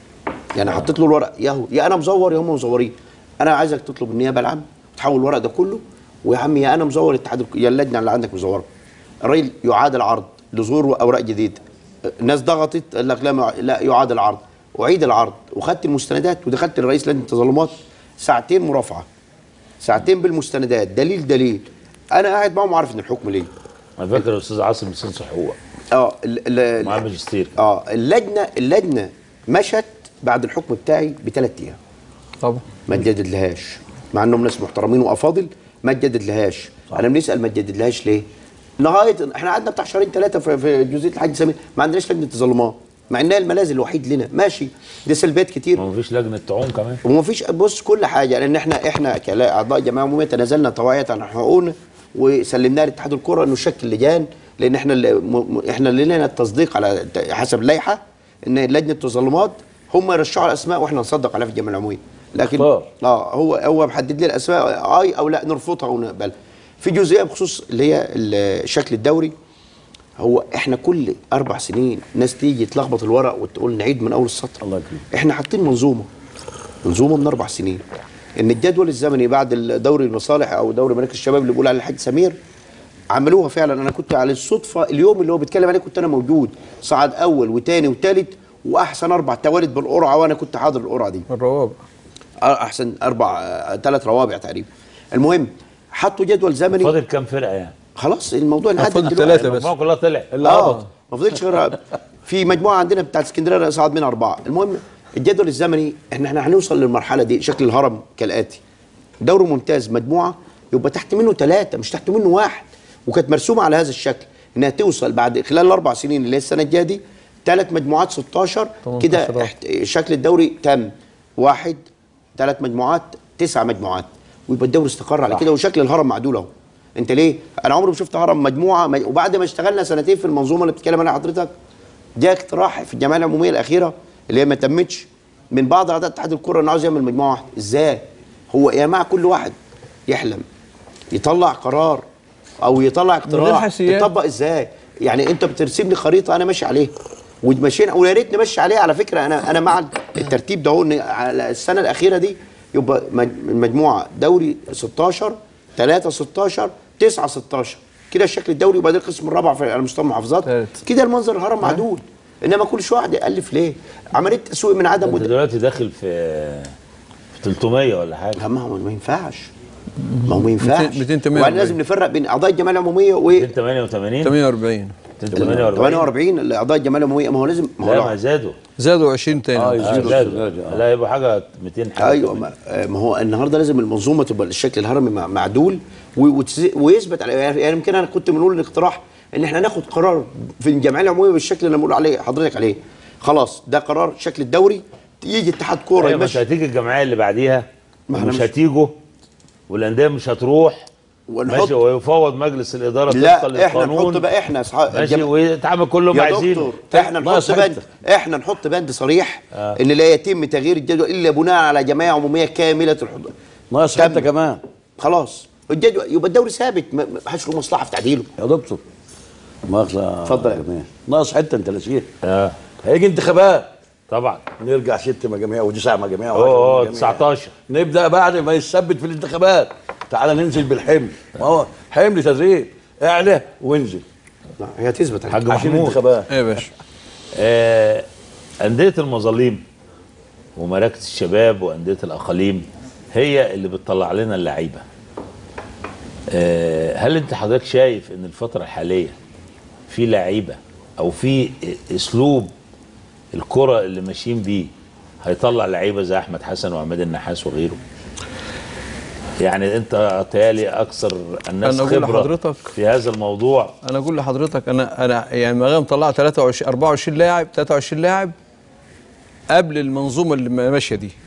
يعني حطيت له الورق يا هو يا انا مزور يا هم مزورين انا عايزك تطلب النيابه العامه تحول الورق ده كله ويا عم يا انا مزور الاتحاد يا اللجنه اللي عندك مزوره الراجل يعاد العرض لظهور اوراق جديده الناس ضغطت قال لك لا ما- لا يعاد العرض اعيد العرض وخدت المستندات ودخلت لرئيس لجنه التظلمات ساعتين مرافعه ساعتين بالمستندات دليل دليل انا قاعد معاهم عارف ان الحكم ليه انا فاكر الاستاذ عاصم حسين صحوه اه ال- ال- مع الماجستير اه اللجنه اللجنه مشت بعد الحكم بتاعي بثلاث ايام طبعا ما تجدد لهاش مع انهم ناس محترمين وافاضل ما تجدد لهاش انا بنسال ما تجدد لهاش ليه لغايه احنا قعدنا بتاع شهرين ثلاثه في, في جزئيه الحاج سمير ما عندناش لجنه تظلمات مع انها الملاذ الوحيد لنا ماشي دي سلبيات كتير ما فيش لجنه تعوم كمان وما فيش بص كل حاجه لان احنا احنا كاعضاء جمعيه عموميه تنازلنا طواعيه عن حقوقنا وسلمناها لاتحاد الكره انه شكل لجان لان احنا اللي م- م- احنا اللي لنا التصديق على ت- حسب اللائحه ان لجنه التظلمات هم يرشحوا الاسماء واحنا نصدق عليها في الجمعيه العموميه لكن اختار. اه هو هو محدد لي الاسماء اي او لا نرفضها او نقبلها في جزئيه بخصوص اللي هي الشكل الدوري هو احنا كل اربع سنين ناس تيجي تلخبط الورق وتقول نعيد من اول السطر الله يكرمك. احنا حاطين منظومه منظومه من اربع سنين ان الجدول الزمني بعد دوري المصالح او دوري مراكز الشباب اللي بيقول عليه الحاج سمير عملوها فعلا انا كنت على الصدفه اليوم اللي هو بيتكلم عليه كنت انا موجود صعد اول وثاني وثالث واحسن اربع توالد بالقرعه وانا كنت حاضر القرعه دي الروابع احسن اربع ثلاث روابع تقريبا المهم حطوا جدول زمني فاضل كام فرقه يعني خلاص الموضوع انعدل فاضل دلوقتي. ثلاثة بس. المجموعه كلها طلع اه ما فضلش غير في مجموعه عندنا بتاعت اسكندريه صعد منها اربعه المهم الجدول الزمني احنا احنا هنوصل للمرحله دي شكل الهرم كالاتي دوري ممتاز مجموعه يبقى تحت منه ثلاثه مش تحت منه واحد وكانت مرسومه على هذا الشكل انها توصل بعد خلال الاربع سنين اللي هي السنه الجايه دي ثلاث مجموعات 16 كده 18. احت- شكل الدوري تم واحد ثلاث مجموعات تسع مجموعات ويبقى الدوري استقر على كده وشكل الهرم معدول اهو انت ليه انا عمري ما شفت هرم مجموعه مج- وبعد ما اشتغلنا سنتين في المنظومه اللي بتتكلم عنها حضرتك جاء اقتراح في الجمعيه العموميه الاخيره اللي هي ما تمتش من بعض اعضاء اتحاد الكره انه عاوز يعمل مجموعه واحده ازاي هو يا جماعه كل واحد يحلم يطلع قرار او يطلع غير اقتراح حسيات. يطبق ازاي يعني انت بترسم لي خريطه انا ماشي عليها ومشينا ويا ريت نمشي عليها على فكره انا انا مع الترتيب ده هو ان على السنه الاخيره دي يبقى مج- المجموعه دوري 16 3 16 9 16 كده الشكل الدوري يبقى ده القسم الرابع في على مستوى المحافظات تالت. كده المنظر الهرم معدول انما كل شويه واحد يالف ليه عمليه تسويق من عدم انت ود... دلوقتي داخل في في 300 ولا حاجه لا، ما هو ما ينفعش ما هو ما ينفعش 248. وبعدين لازم نفرق بين اعضاء الجمعيه العموميه و 288 48 248 48 اعضاء الجمعيه العموميه ما هو لازم ما هو لا لو- ما زادوا زادوا 20 تاني آه، آه، يزيدوا زادوا السنة دي، لا يبقى حاجه 200 حاجه ايوه ما, آه، ما هو النهارده لازم المنظومه تبقى الشكل الهرمي مع- معدول و- وتز- ويثبت على يعني يمكن انا كنت بنقول الاقتراح ان احنا ناخد قرار في الجمعيه العموميه بالشكل اللي انا بقول عليه حضرتك عليه خلاص ده قرار شكل الدوري يجي اتحاد كوره ايوه بس يمشي هتيجي الجمعيه اللي بعديها ما احنا مش مش- هتيجوا والانديه مش هتروح ونحط- ماشي ويفوض مجلس الاداره طبقا لا احنا نحط للقانون بقى احنا اصحاب ماشي الجمع- ويتعمل كله يا عايزينه دكتور احنا نحط ناقص بند احنا نحط بند صريح آه. ان لا يتم تغيير الجدول الا بناء على جمعيه عموميه كامله الحضور ناقص تم. حته كمان خلاص الجدول يبقى الدوري ثابت ما ما حدش له مصلحه في تعديله يا دكتور مؤاخذه اتفضل. يا جماعة. ناقص حته انت ناسيها اه هيجي انتخابات طبعا نرجع ست مجاميع وتسع مجاميع اه اه وعشر مجاميع. 19 نبدا بعد ما يثبت في الانتخابات تعال ننزل بالحمل ما هو حمل تزريق اعلى وانزل لا، هي تثبت على حاج كده. عشان محمود الانتخابات ايه يا باشا آه، أندية المظاليم ومراكز الشباب وأندية الأقاليم هي اللي بتطلع لنا اللعيبة آه، هل أنت حضرتك شايف إن الفترة الحالية في لعيبة أو في أسلوب الكرة اللي ماشيين بيه هيطلع لعيبة زي أحمد حسن وعماد النحاس وغيره يعني أنت تالي أكثر الناس أنا أقول خبرة لحضرتك- في هذا الموضوع انا اقول لحضرتك انا انا يعني مغام طلع 23 24 لاعب 23 لاعب قبل المنظومه اللي ماشيه دي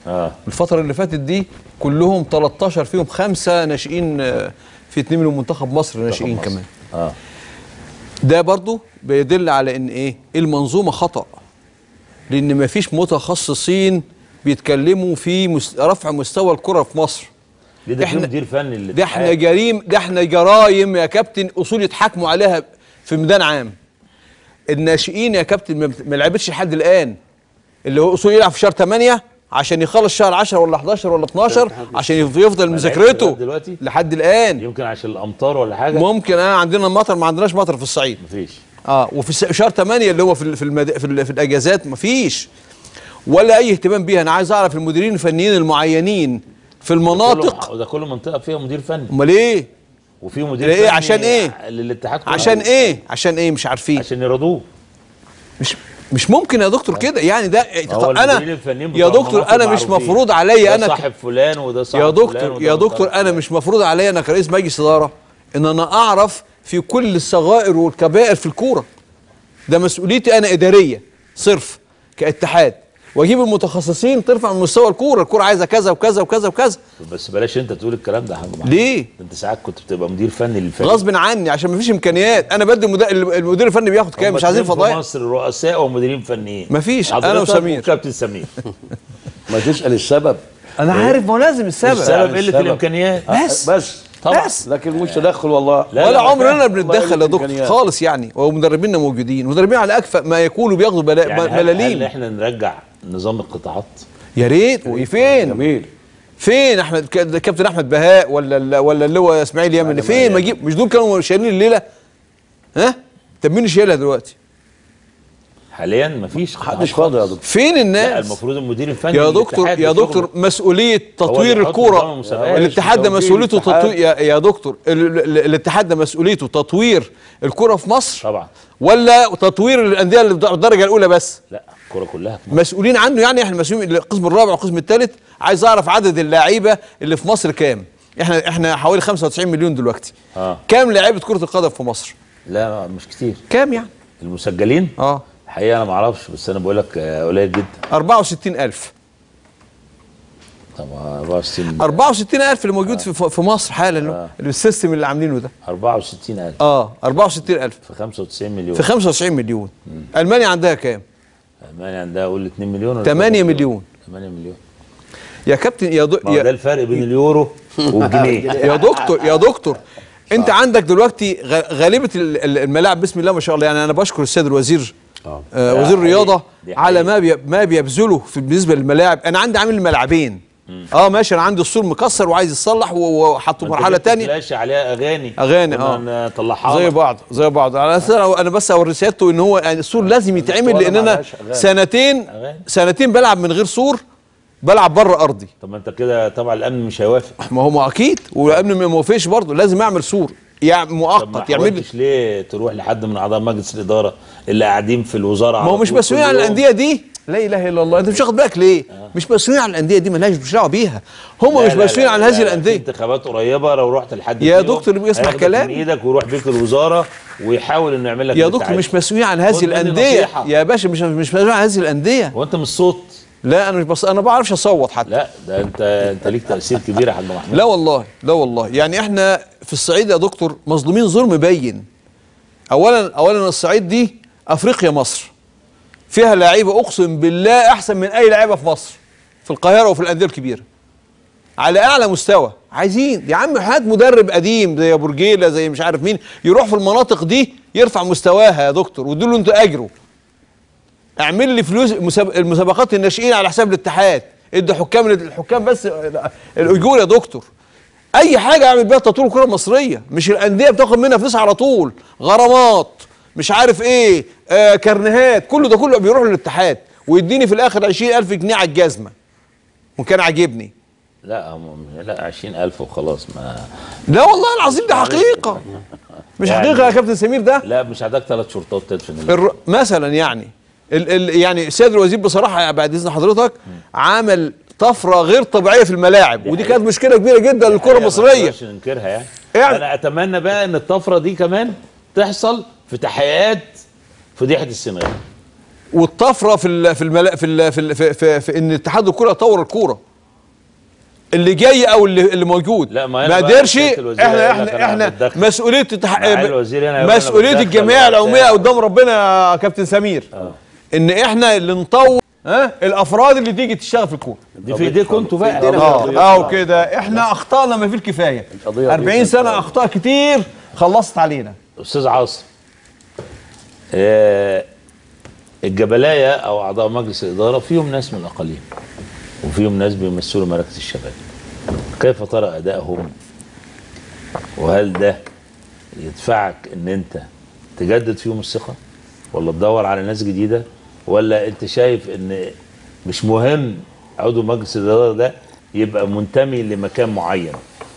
اه الفتره اللي فاتت دي كلهم 13 فيهم خمسه ناشئين آه، في اتنين من منتخب مصر ناشئين مصر. كمان اه ده برضو بيدل على ان ايه المنظومه خطا لان مفيش متخصصين بيتكلموا في مس- رفع مستوى الكره في مصر ليه ده في إحنا- مدير فني اللي ده احنا جريم ده احنا جرايم يا كابتن اصول يتحاكموا عليها في ميدان عام الناشئين يا كابتن ما بت- ما لعبتش لحد الان اللي هو اصول يلعب في شهر 8 عشان يخلص شهر 10 ولا 11 ولا 12 عشان يفضل لعبش مذاكرته لغاية دلوقتي؟ لحد الان يمكن عشان الامطار ولا حاجه ممكن اه عندنا مطر ما عندناش مطر في الصعيد مفيش اه وفي الس- شهر 8 اللي هو في ال- في المد... في, ال... في الاجازات مفيش ولا اي اهتمام بيها انا عايز اعرف المديرين الفنيين المعينين في المناطق كله- ده كل منطقه فيها مدير فني امال ايه وفي مدير إيه؟ فني عشان إيه؟ للاتحاد كله. عشان ايه عشان ايه مش عارفين عشان يرضوه مش مش ممكن يا دكتور كده يعني ده هو طب انا المديرين الفنيين يا بتوع دكتور المناطق انا مش معروفين. مفروض عليا ده انا ك- صاحب فلان وده صاحب يا فلان دكتور وده يا صاحب دكتور فلان. انا مش مفروض عليا انا كرئيس مجلس اداره ان انا اعرف في كل الصغائر والكبائر في الكوره ده مسؤوليتي انا اداريه صرف كاتحاد واجيب المتخصصين ترفع من مستوى الكوره الكوره عايزه كذا وكذا وكذا وكذا بس بلاش انت تقول الكلام ده يا حاج محمد ليه؟ ده انت ساعات كنت بتبقى مدير فني للفريق غصب عني عشان مفيش امكانيات انا بدي المدا- المدير الفني بياخد كام هم مش عايزين اتنين في فضايح مصر رؤساء ومديرين فنيين مفيش، أنا حضرتك وسمير. وكابتن سمير ما تسال السبب انا عارف ما هو لازم السبب السبب قله السبب. الامكانيات بس بس طبعا بس لكن مش تدخل والله لا، ولا لا، عمرنا والله بنتدخل يا دكتور الإمكانيات. خالص يعني ومدربينا موجودين مدربين على اكفأ ما يكونوا بياخدوا بلا يعني هل, هل ملاليم احنا نرجع نظام القطاعات يا ريت وفين جميل فين احمد ك- كابتن احمد بهاء ولا ال- ولا اللي هو اسماعيل يمني فين ما جيب مش دول كانوا شايلين الليله ها طب مين شايلها دلوقتي حاليا مفيش قطاعات محدش فاضي يا خالص. دكتور فين لا الناس المفروض المدير الفني يا للاتحاد دكتور يا بشغله. دكتور مسؤوليه تطوير اللي يحط الكوره نظام المسابقات. الاتحاد ده توجيه مسؤوليته الاتحاد. تطوير يا, يا دكتور ال- ال- الاتحاد ده مسؤوليته تطوير الكوره في مصر طبعا ولا تطوير الانديه اللي في الدرجه الاولى بس لا الكوره كلها في مصر. مسؤولين عنه يعني احنا مسؤولين القسم الرابع والقسم الثالث عايز اعرف عدد اللعيبه اللي في مصر كام احنا احنا حوالي 95 مليون دلوقتي اه كام لعيبه كره القدم في مصر لا مش كتير كام يعني المسجلين اه الحقيقه انا ما اعرفش بس انا بقول لك آه، قليل جدا 64000 طبعا 64 64000 اللي موجود في في مصر حالا اللي السيستم اللي عاملينه ده 64000 اه 64000 في 95 مليون في 95 مليون المانيا عندها كام المانيا عندها قول 2 مليون ولا 8 3 مليون 8 مليون يا كابتن يا دو... ما هو ده يا, الفرق بين اليورو والجنيه يا دكتور يا دكتور انت عندك دلوقتي غ- غالبه ال- ال- الملاعب بسم الله ما شاء الله يعني انا بشكر السيد الوزير اه آه ده وزير حقيقي. الرياضه دي على حقيقي. ما بي ما بيبذله في بالنسبه للملاعب انا عندي عامل ملعبين اه ماشي انا عندي السور مكسر وعايز يتصلح و- وحطه مرحله تانية فلاش عليها اغاني أغاني، كنا آه. نطلعها زي لك. بعض زي بعض على اساس أنا- انا بس اوري سيادته ان هو يعني السور لازم يتعمل الأسطوانة لان انا معلهاش أغاني. سنتين أغاني. سنتين بلعب من غير سور بلعب بره ارضي طب ما انت كده طبعا الامن مش هيوافق ما هو ما اكيد والامن ما موافقش برضه لازم اعمل سور يعني طب ما مؤقت يعمل لي حاولتش ليه تروح لحد من اعضاء مجلس الاداره اللي قاعدين في الوزاره ما هو على مش طول مسؤولين كل عن يوم؟ الانديه دي لا اله الا الله انت مش واخد بالك ليه مش مسؤولين عن الانديه دي مالهاش مش دعوه بيها هم لا مش لا مسؤولين لا عن لا هذه لا، في الانديه انتخابات قريبه لو رحت لحد يا فيهم دكتور بيسمع هياخدك كلامي. من ايدك ويروح بيك الوزاره ويحاول انه يعمل لك يا اللي دكتور انت مش عايزه. مسؤولين عن هذه خد مني الانديه نصيحة. يا باشا مش مش مسؤولين عن هذه الانديه هو انت مش صوت لا انا مش بص انا ما بعرفش اصوت حتى لا ده انت انت ليك تاثير كبير يا حاج محمود لا والله لا والله يعني احنا في الصعيد يا دكتور مظلومين ظلم باين اولا اولا الصعيد دي افريقيا مصر فيها لعيبه اقسم بالله احسن من اي لعيبه في مصر في القاهره وفي الانديه الكبيره على اعلى مستوى عايزين يا عم هات مدرب قديم زي ابو رجيله زي مش عارف مين يروح في المناطق دي يرفع مستواها يا دكتور وادوا له انتوا اجره اعمل لي فلوس مساب- المسابقات الناشئين على حساب الاتحاد ادي حكام الحكام بس الاجور يا دكتور اي حاجه اعمل بيها تطوير الكره المصريه مش الانديه بتاخد منها فلوس على طول غرامات مش عارف ايه آه كرنيهات كله ده كله بيروح للاتحاد ويديني في الاخر 20000 جنيه على الجزمه وكان عاجبني لا هم- لا 20000 وخلاص ما لا والله العظيم ده حقيقه مش يعني- حقيقه يا كابتن سمير ده لا مش هداك ثلاث شرطات تدفن ال- الر... مثلا يعني ال... ال... يعني السيد الوزير بصراحه بعد اذن حضرتك عمل طفره غير طبيعيه في الملاعب ودي حقيقة. كانت مشكله كبيره جدا للكره ما المصريه نقدرش ننكرها يعني. يعني- انا اتمنى بقى ان الطفره دي كمان تحصل في تحقيقات فضيحه السنغال والطفره في ال في الملا في ال في, ال في, في, في ان اتحاد الكوره يطور الكوره اللي جاي او اللي, اللي موجود لا، ما ما هنا بقى قدرش سيادة الوزير احنا هيقول لك احنا أنا احنا بتدخل. مسؤوليه التح... معالي الوزير هنا هيقول أنا مسؤوليه بتدخل الجمعيه وبتاع. العموميه قدام ربنا يا كابتن سمير ان احنا اللي نطور ها الافراد اللي تيجي تشتغل في الكوره دي في ايديكم انتوا بقى قضية اه صعبة. كده احنا اخطانا ما فيه الكفايه القضية 40 دي سنه صعبة. اخطاء كتير خلصت علينا استاذ عاصم آه الجبلايه او اعضاء مجلس الاداره فيهم ناس من الاقاليم وفيهم ناس بيمثلوا مراكز الشباب كيف ترى ادائهم وهل ده يدفعك ان انت تجدد فيهم الثقه ولا تدور على ناس جديده ولا انت شايف ان مش مهم عضو مجلس الاداره ده يبقى منتمي لمكان معين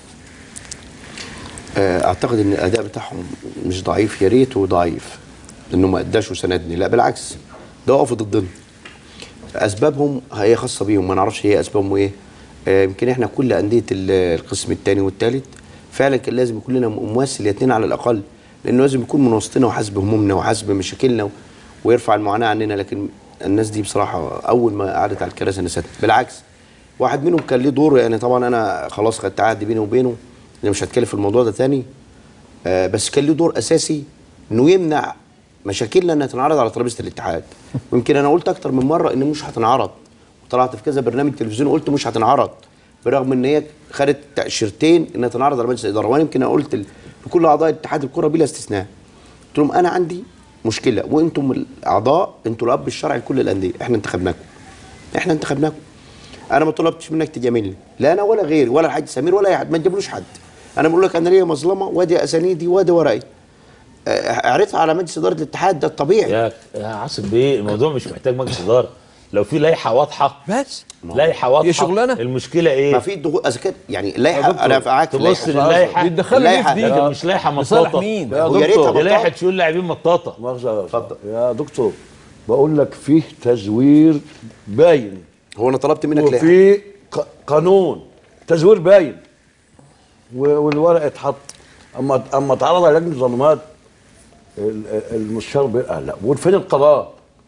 آه، اعتقد ان الاداء بتاعهم مش ضعيف يا ريته ضعيف لانه ما اداش وسندني لا بالعكس ده وقفوا ضدنا اسبابهم هي خاصه بيهم ما نعرفش هي اسبابهم ايه آه، يمكن احنا كل انديه ال- القسم الثاني والثالث فعلا كان لازم يكون لنا ممثل اثنين على الاقل لانه لازم يكون من وسطنا وحاسب همومنا وحاسب مشاكلنا و- ويرفع المعاناه عننا لكن الناس دي بصراحه اول ما قعدت على الكراسي نسيت بالعكس واحد منهم كان ليه دور يعني طبعا انا خلاص خدت عهد بيني وبينه انا مش هتكلم في الموضوع ده تاني آه بس كان له دور اساسي انه يمنع مشاكلنا انها تنعرض على ترابيزه الاتحاد ويمكن انا قلت اكتر من مره ان مش هتنعرض وطلعت في كذا برنامج تلفزيوني قلت مش هتنعرض برغم ان هي خدت تاشيرتين انها تنعرض على مجلس الاداره وانا يمكن أنا قلت ل- لكل اعضاء اتحاد الكره بلا استثناء قلت لهم انا عندي مشكله وانتم الاعضاء انتم الاب الشرعي لكل الانديه احنا انتخبناكم احنا انتخبناكم انا ما طلبتش منك تجاملني لا انا ولا غيري ولا الحاج سمير ولا اي حد ما تجيبلوش حد انا بقول لك انا ليا مظلمه وادي اسانيدي وادي ورقي آه، اعرضها على مجلس اداره الاتحاد ده الطبيعي يا يا عاصم بيه الموضوع مش محتاج مجلس اداره لو في لائحه واضحه بس لائحه واضحه هي شغلانة. المشكله ايه؟ ما في ضغوط اذا كانت يعني لائحه انا معاك في تبص اللائحة. للائحه بيتدخلوا ليه اللائحة. في دي لكن مش لائحه لصالح مطاطه مين؟ يا ويا ريتها دكتور دي لائحه بطاطا. تشيل لاعبين مطاطه مؤاخذة اتفضل يا دكتور بقول لك فيه تزوير باين هو انا طلبت منك لائحه وفي ق- قانون تزوير باين و- والورق اتحط اما اما اتعرض على لجنه ظلمات ال- المستشار بي- آه لا وفين القرار؟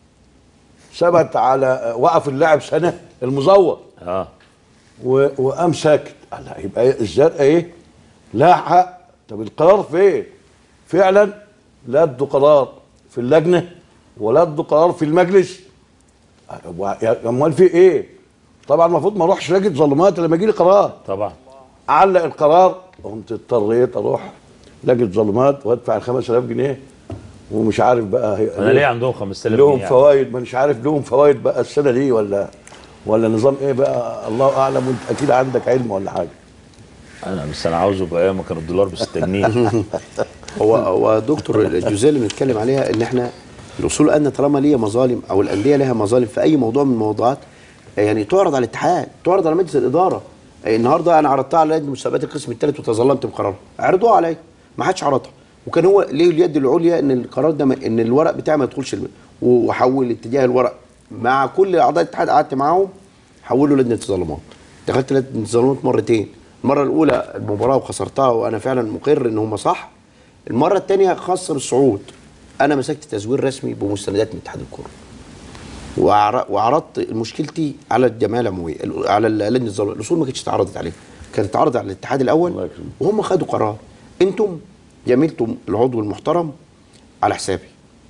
ثبت على وقف اللاعب سنه المزور اه و- وقام ساكت قال لا يبقى إيه الزرقاء ايه؟ لا حق طب القرار فين؟ فعلا لا ادوا قرار في اللجنه ولا ادوا قرار في المجلس و- يا- امال في ايه؟ طبعا المفروض ما اروحش لجنه ظلمات لما يجي لي قرار طبعا علق القرار قمت اضطريت اروح لجنه ظلمات وادفع ال 5000 جنيه ومش عارف بقى هي انا ليه عندهم 5000 لهم جنيه يعني؟ فوائد ما مش عارف لهم فوائد بقى السنه دي ولا ولا نظام ايه بقى الله اعلم وانت اكيد عندك علم ولا حاجه انا بس انا عاوزه بقى ايام ما كان الدولار ب 6 جنيه هو هو دكتور الجزئيه اللي بنتكلم عليها ان احنا الاصول ان طالما ليها مظالم او الانديه لها مظالم في اي موضوع من الموضوعات يعني تعرض على الاتحاد تعرض على مجلس الاداره النهارده انا عرضتها على لجنه مسابقات القسم الثالث وتظلمت بقرارها عرضوها عليا ما حدش عرضها وكان هو ليه اليد العليا ان القرار ده ما- ان الورق بتاعي ما يدخلش الم- وحول اتجاه الورق مع كل اعضاء الاتحاد قعدت معاهم حولوا لجنه التظلمات دخلت لجنه التظلمات مرتين المره الاولى المباراه وخسرتها وانا فعلا مقر ان هم صح المره الثانيه خاصه بالصعود انا مسكت تزوير رسمي بمستندات من اتحاد الكوره وعر- وعرضت مشكلتي على الجمعيه العموميه ال- على ال- لجنه الظلم الاصول ما كانتش اتعرضت عليهم كانت اتعرضت على الاتحاد الاول الله يكرمك. وهم خدوا قرار انتم جاملتم العضو المحترم على حسابي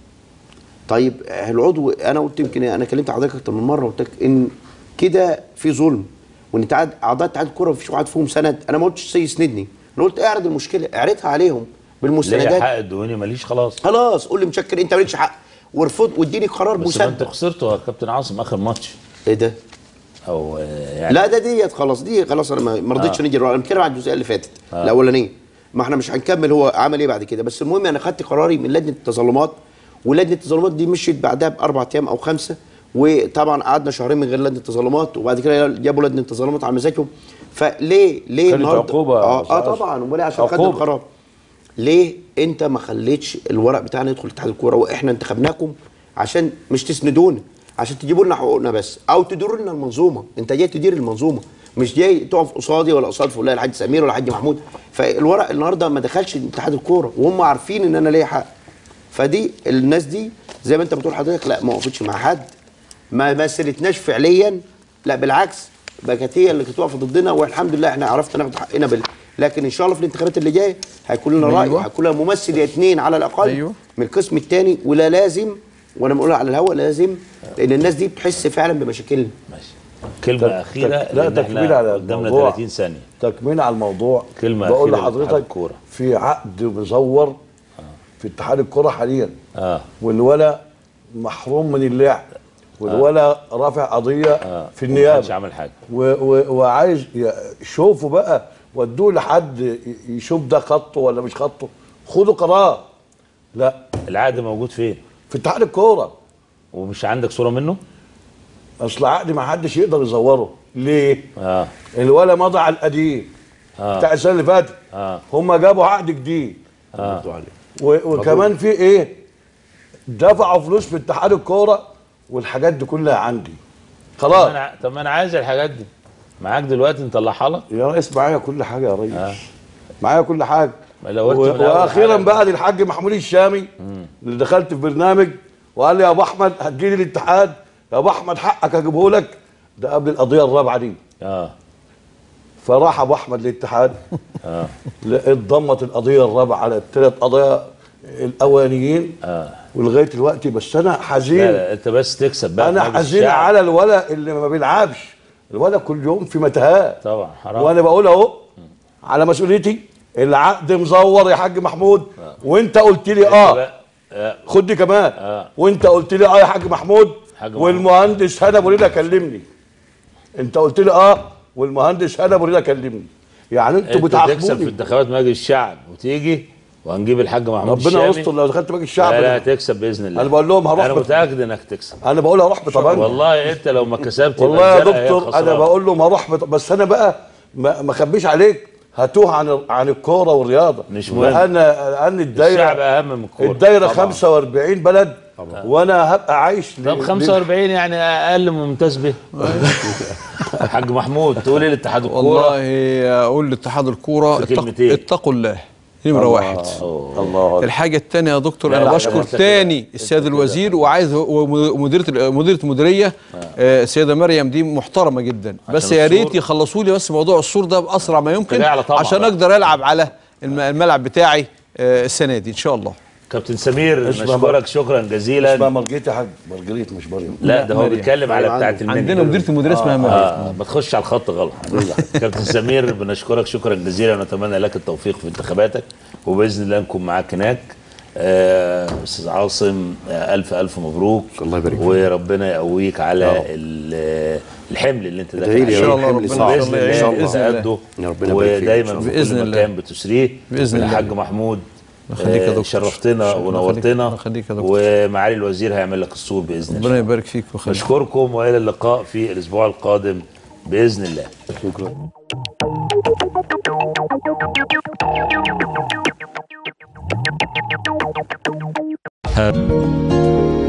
طيب العضو انا قلت يمكن انا كلمت حضرتك اكتر من مره قلت لك ان كده في ظلم وان اتحاد اعضاء اتحاد الكوره مفيش واحد فيهم سند انا ما قلتش يسندني انا قلت اعرض المشكله اعرضها عليهم ليه بالمستندات حق ادوني ماليش خلاص خلاص قول لي متشكر انت مالكش حق وارفض واديني قرار بس ما انتوا مسدد خسرتوا يا كابتن عاصم اخر ماتش ايه ده؟ او آه، يعني لا ده ديت خلاص دي خلاص انا ما ما رضيتش آه. نيجي انا بتكلم عن الجزئيه اللي فاتت آه. الاولانيه ما احنا مش هنكمل هو عمل ايه بعد كده بس المهم انا خدت قراري من لجنه التظلمات ولجنه التظلمات دي مشيت بعدها باربع ايام او خمسه وطبعا قعدنا شهرين من غير لجنه التظلمات وبعد كده جابوا لجنه التظلمات على مزاجهم فليه ليه كانت عقوبة يا اه, آه أستاذ. طبعا امال إيه؟ عشان خدنا عقوبة. القرار ليه انت ما خليتش الورق بتاعنا يدخل اتحاد الكوره واحنا انتخبناكم عشان مش تسندونا عشان تجيبوا لنا حقوقنا بس او تديروا لنا المنظومه انت جاي تدير المنظومه مش جاي تقف قصادي ولا قصاد فلان الحاج سمير ولا الحاج محمود فالورق النهارده ما دخلش اتحاد الكوره وهم عارفين ان انا ليا حق فدي الناس دي زي ما انت بتقول حضرتك لا ما وقفتش مع حد ما مثلتناش فعليا لا بالعكس بقى كانت هي اللي كانت واقفه ضدنا والحمد لله احنا عرفنا ناخد حقنا بال... لكن ان شاء الله في الانتخابات اللي جايه هيكون لنا راي أيوة. هيكون لنا ممثل يا اثنين على الاقل أيوة. من القسم الثاني ولا لازم وانا بقولها على الهواء لازم لان الناس دي بتحس فعلا بمشاكلنا ماشي كلمه اخيره لا لأن إحنا تكميل على قدامنا الموضوع. 30 ثانيه تكميل على الموضوع كلمة بقول أخيرة لاتحاد لحضرتك الكورة. في عقد مزور في اتحاد الكرة حاليا اه والولا محروم من اللعب والولا رافع قضية في النيابة محدش عمل حاجه و و وعايز ي- شوفوا بقى ودوه لحد ي- يشوف ده خطه ولا مش خطه خدوا قرار لا العقد موجود فين في اتحاد الكوره ومش عندك صوره منه اصل عقد ما حدش يقدر يزوره ليه؟ اه الولا مضى على القديم آه. بتاع السنه اللي فاتت آه. هم جابوا عقد جديد اه و- وكمان في ايه؟ دفعوا فلوس في اتحاد الكوره والحاجات دي كلها عندي طب خلاص انا طب ما انا عايز الحاجات دي معاك دلوقتي نطلعها لك يا ريس معايا كل حاجه يا ريس آه. معايا كل حاجه ما لو قلت و- من الأول واخيرا حاجة- بقى للحاج محمود الشامي اللي دخلت في برنامج وقال لي يا ابو احمد هتجيلي الاتحاد يا ابو احمد حقك اجيبه لك ده قبل القضيه الرابعه دي اه فراح ابو احمد للاتحاد اه لقيت ضمت القضيه الرابعه على الثلاث قضايا الاولانيين اه ولغايه دلوقتي بس انا لا, حزين لا انت بس تكسب بقى انا في مجلس حزين الشعب. على الولد اللي ما بيلعبش الولد كل يوم في متاهات طبعا حرام وانا بقول اهو على مسؤوليتي العقد مزور يا حاج محمود وانت قلت لي اه بقى- آه. خد دي كمان آه. وانت قلت لي اه يا حاج محمود حاج محمود. والمهندس هنا ابو ريده كلمني انت قلت لي اه والمهندس هنا ابو ريده كلمني يعني انتوا انت تكسب في بتعاقبوني انتخابات مجلس الشعب وتيجي وهنجيب الحاج محمود ربنا الشامي. يستر لو دخلت باقي الشعب لا لا ده. تكسب باذن الله انا بقول لهم هروح انا بت- متاكد انك تكسب انا بقول هروح بطبنجه والله انت لو ما كسبت يبقى والله يا الزرقاء هي دكتور انا الخسرانة. بقول لهم هروح بط... بس انا بقى ما ما اخبيش عليك هتوه عن عن الكوره والرياضه مش مهم. لان لان الدايره الشعب اهم من الكوره الدايره طبعاً. 45 بلد وانا هبقى عايش ل- طب ل- 45 يعني اقل من ممتاز به حاج محمود تقول ايه لاتحاد الكوره والله اقول لاتحاد الكوره في اتق- كلمتين. اتقوا الله نمره واحد الله الحاجة الثانية يا دكتور لا، أنا لا، بشكر لا، لا، تاني السيد الوزير وعايز ومديرة مديرة المديرية آه، السيدة مريم دي محترمة جدا بس يا ريت السور- يخلصوا لي بس موضوع السور ده بأسرع ما يمكن تجاه على طمع عشان بقى. أقدر ألعب على الم- الملعب بتاعي آه، السنة دي إن شاء الله كابتن سمير اسمع نشكرك شكرا اسمها جزيلا مرجيت يا حاج مرجريت مش مريم لا ده هو مريم. بيتكلم على أيوة، بتاعه عندي. المنيا عندنا مديرة المديرية اسمها مريم آه ما تخش على الخط غلط كابتن سمير بنشكرك شكرا جزيلا ونتمنى لك التوفيق في انتخاباتك وباذن الله نكون معاك هناك آه، استاذ عاصم آه، الف الف مبروك الله يبارك فيك. وربنا يقويك على ال- الحمل اللي انت داخل ادعي لي عليه. يا إن شاء الله حمل ربنا صعب. باذن إن شاء الله الله بإذن الله. تأدوا يا ربنا يبارك فيك إن ودايما شاء في الله. بإذن كل الله. مكان بتسريه بإذن الله. الحاج محمود يخليك يا آه، دكتور. شرفتنا الله يخليك. ونورتنا الله يخليك يا دكتور. ومعالي الوزير هيعمل لك الصور باذن الله ربنا يبارك فيك ويخليك نشكركم والى اللقاء في الاسبوع القادم باذن الله شكرا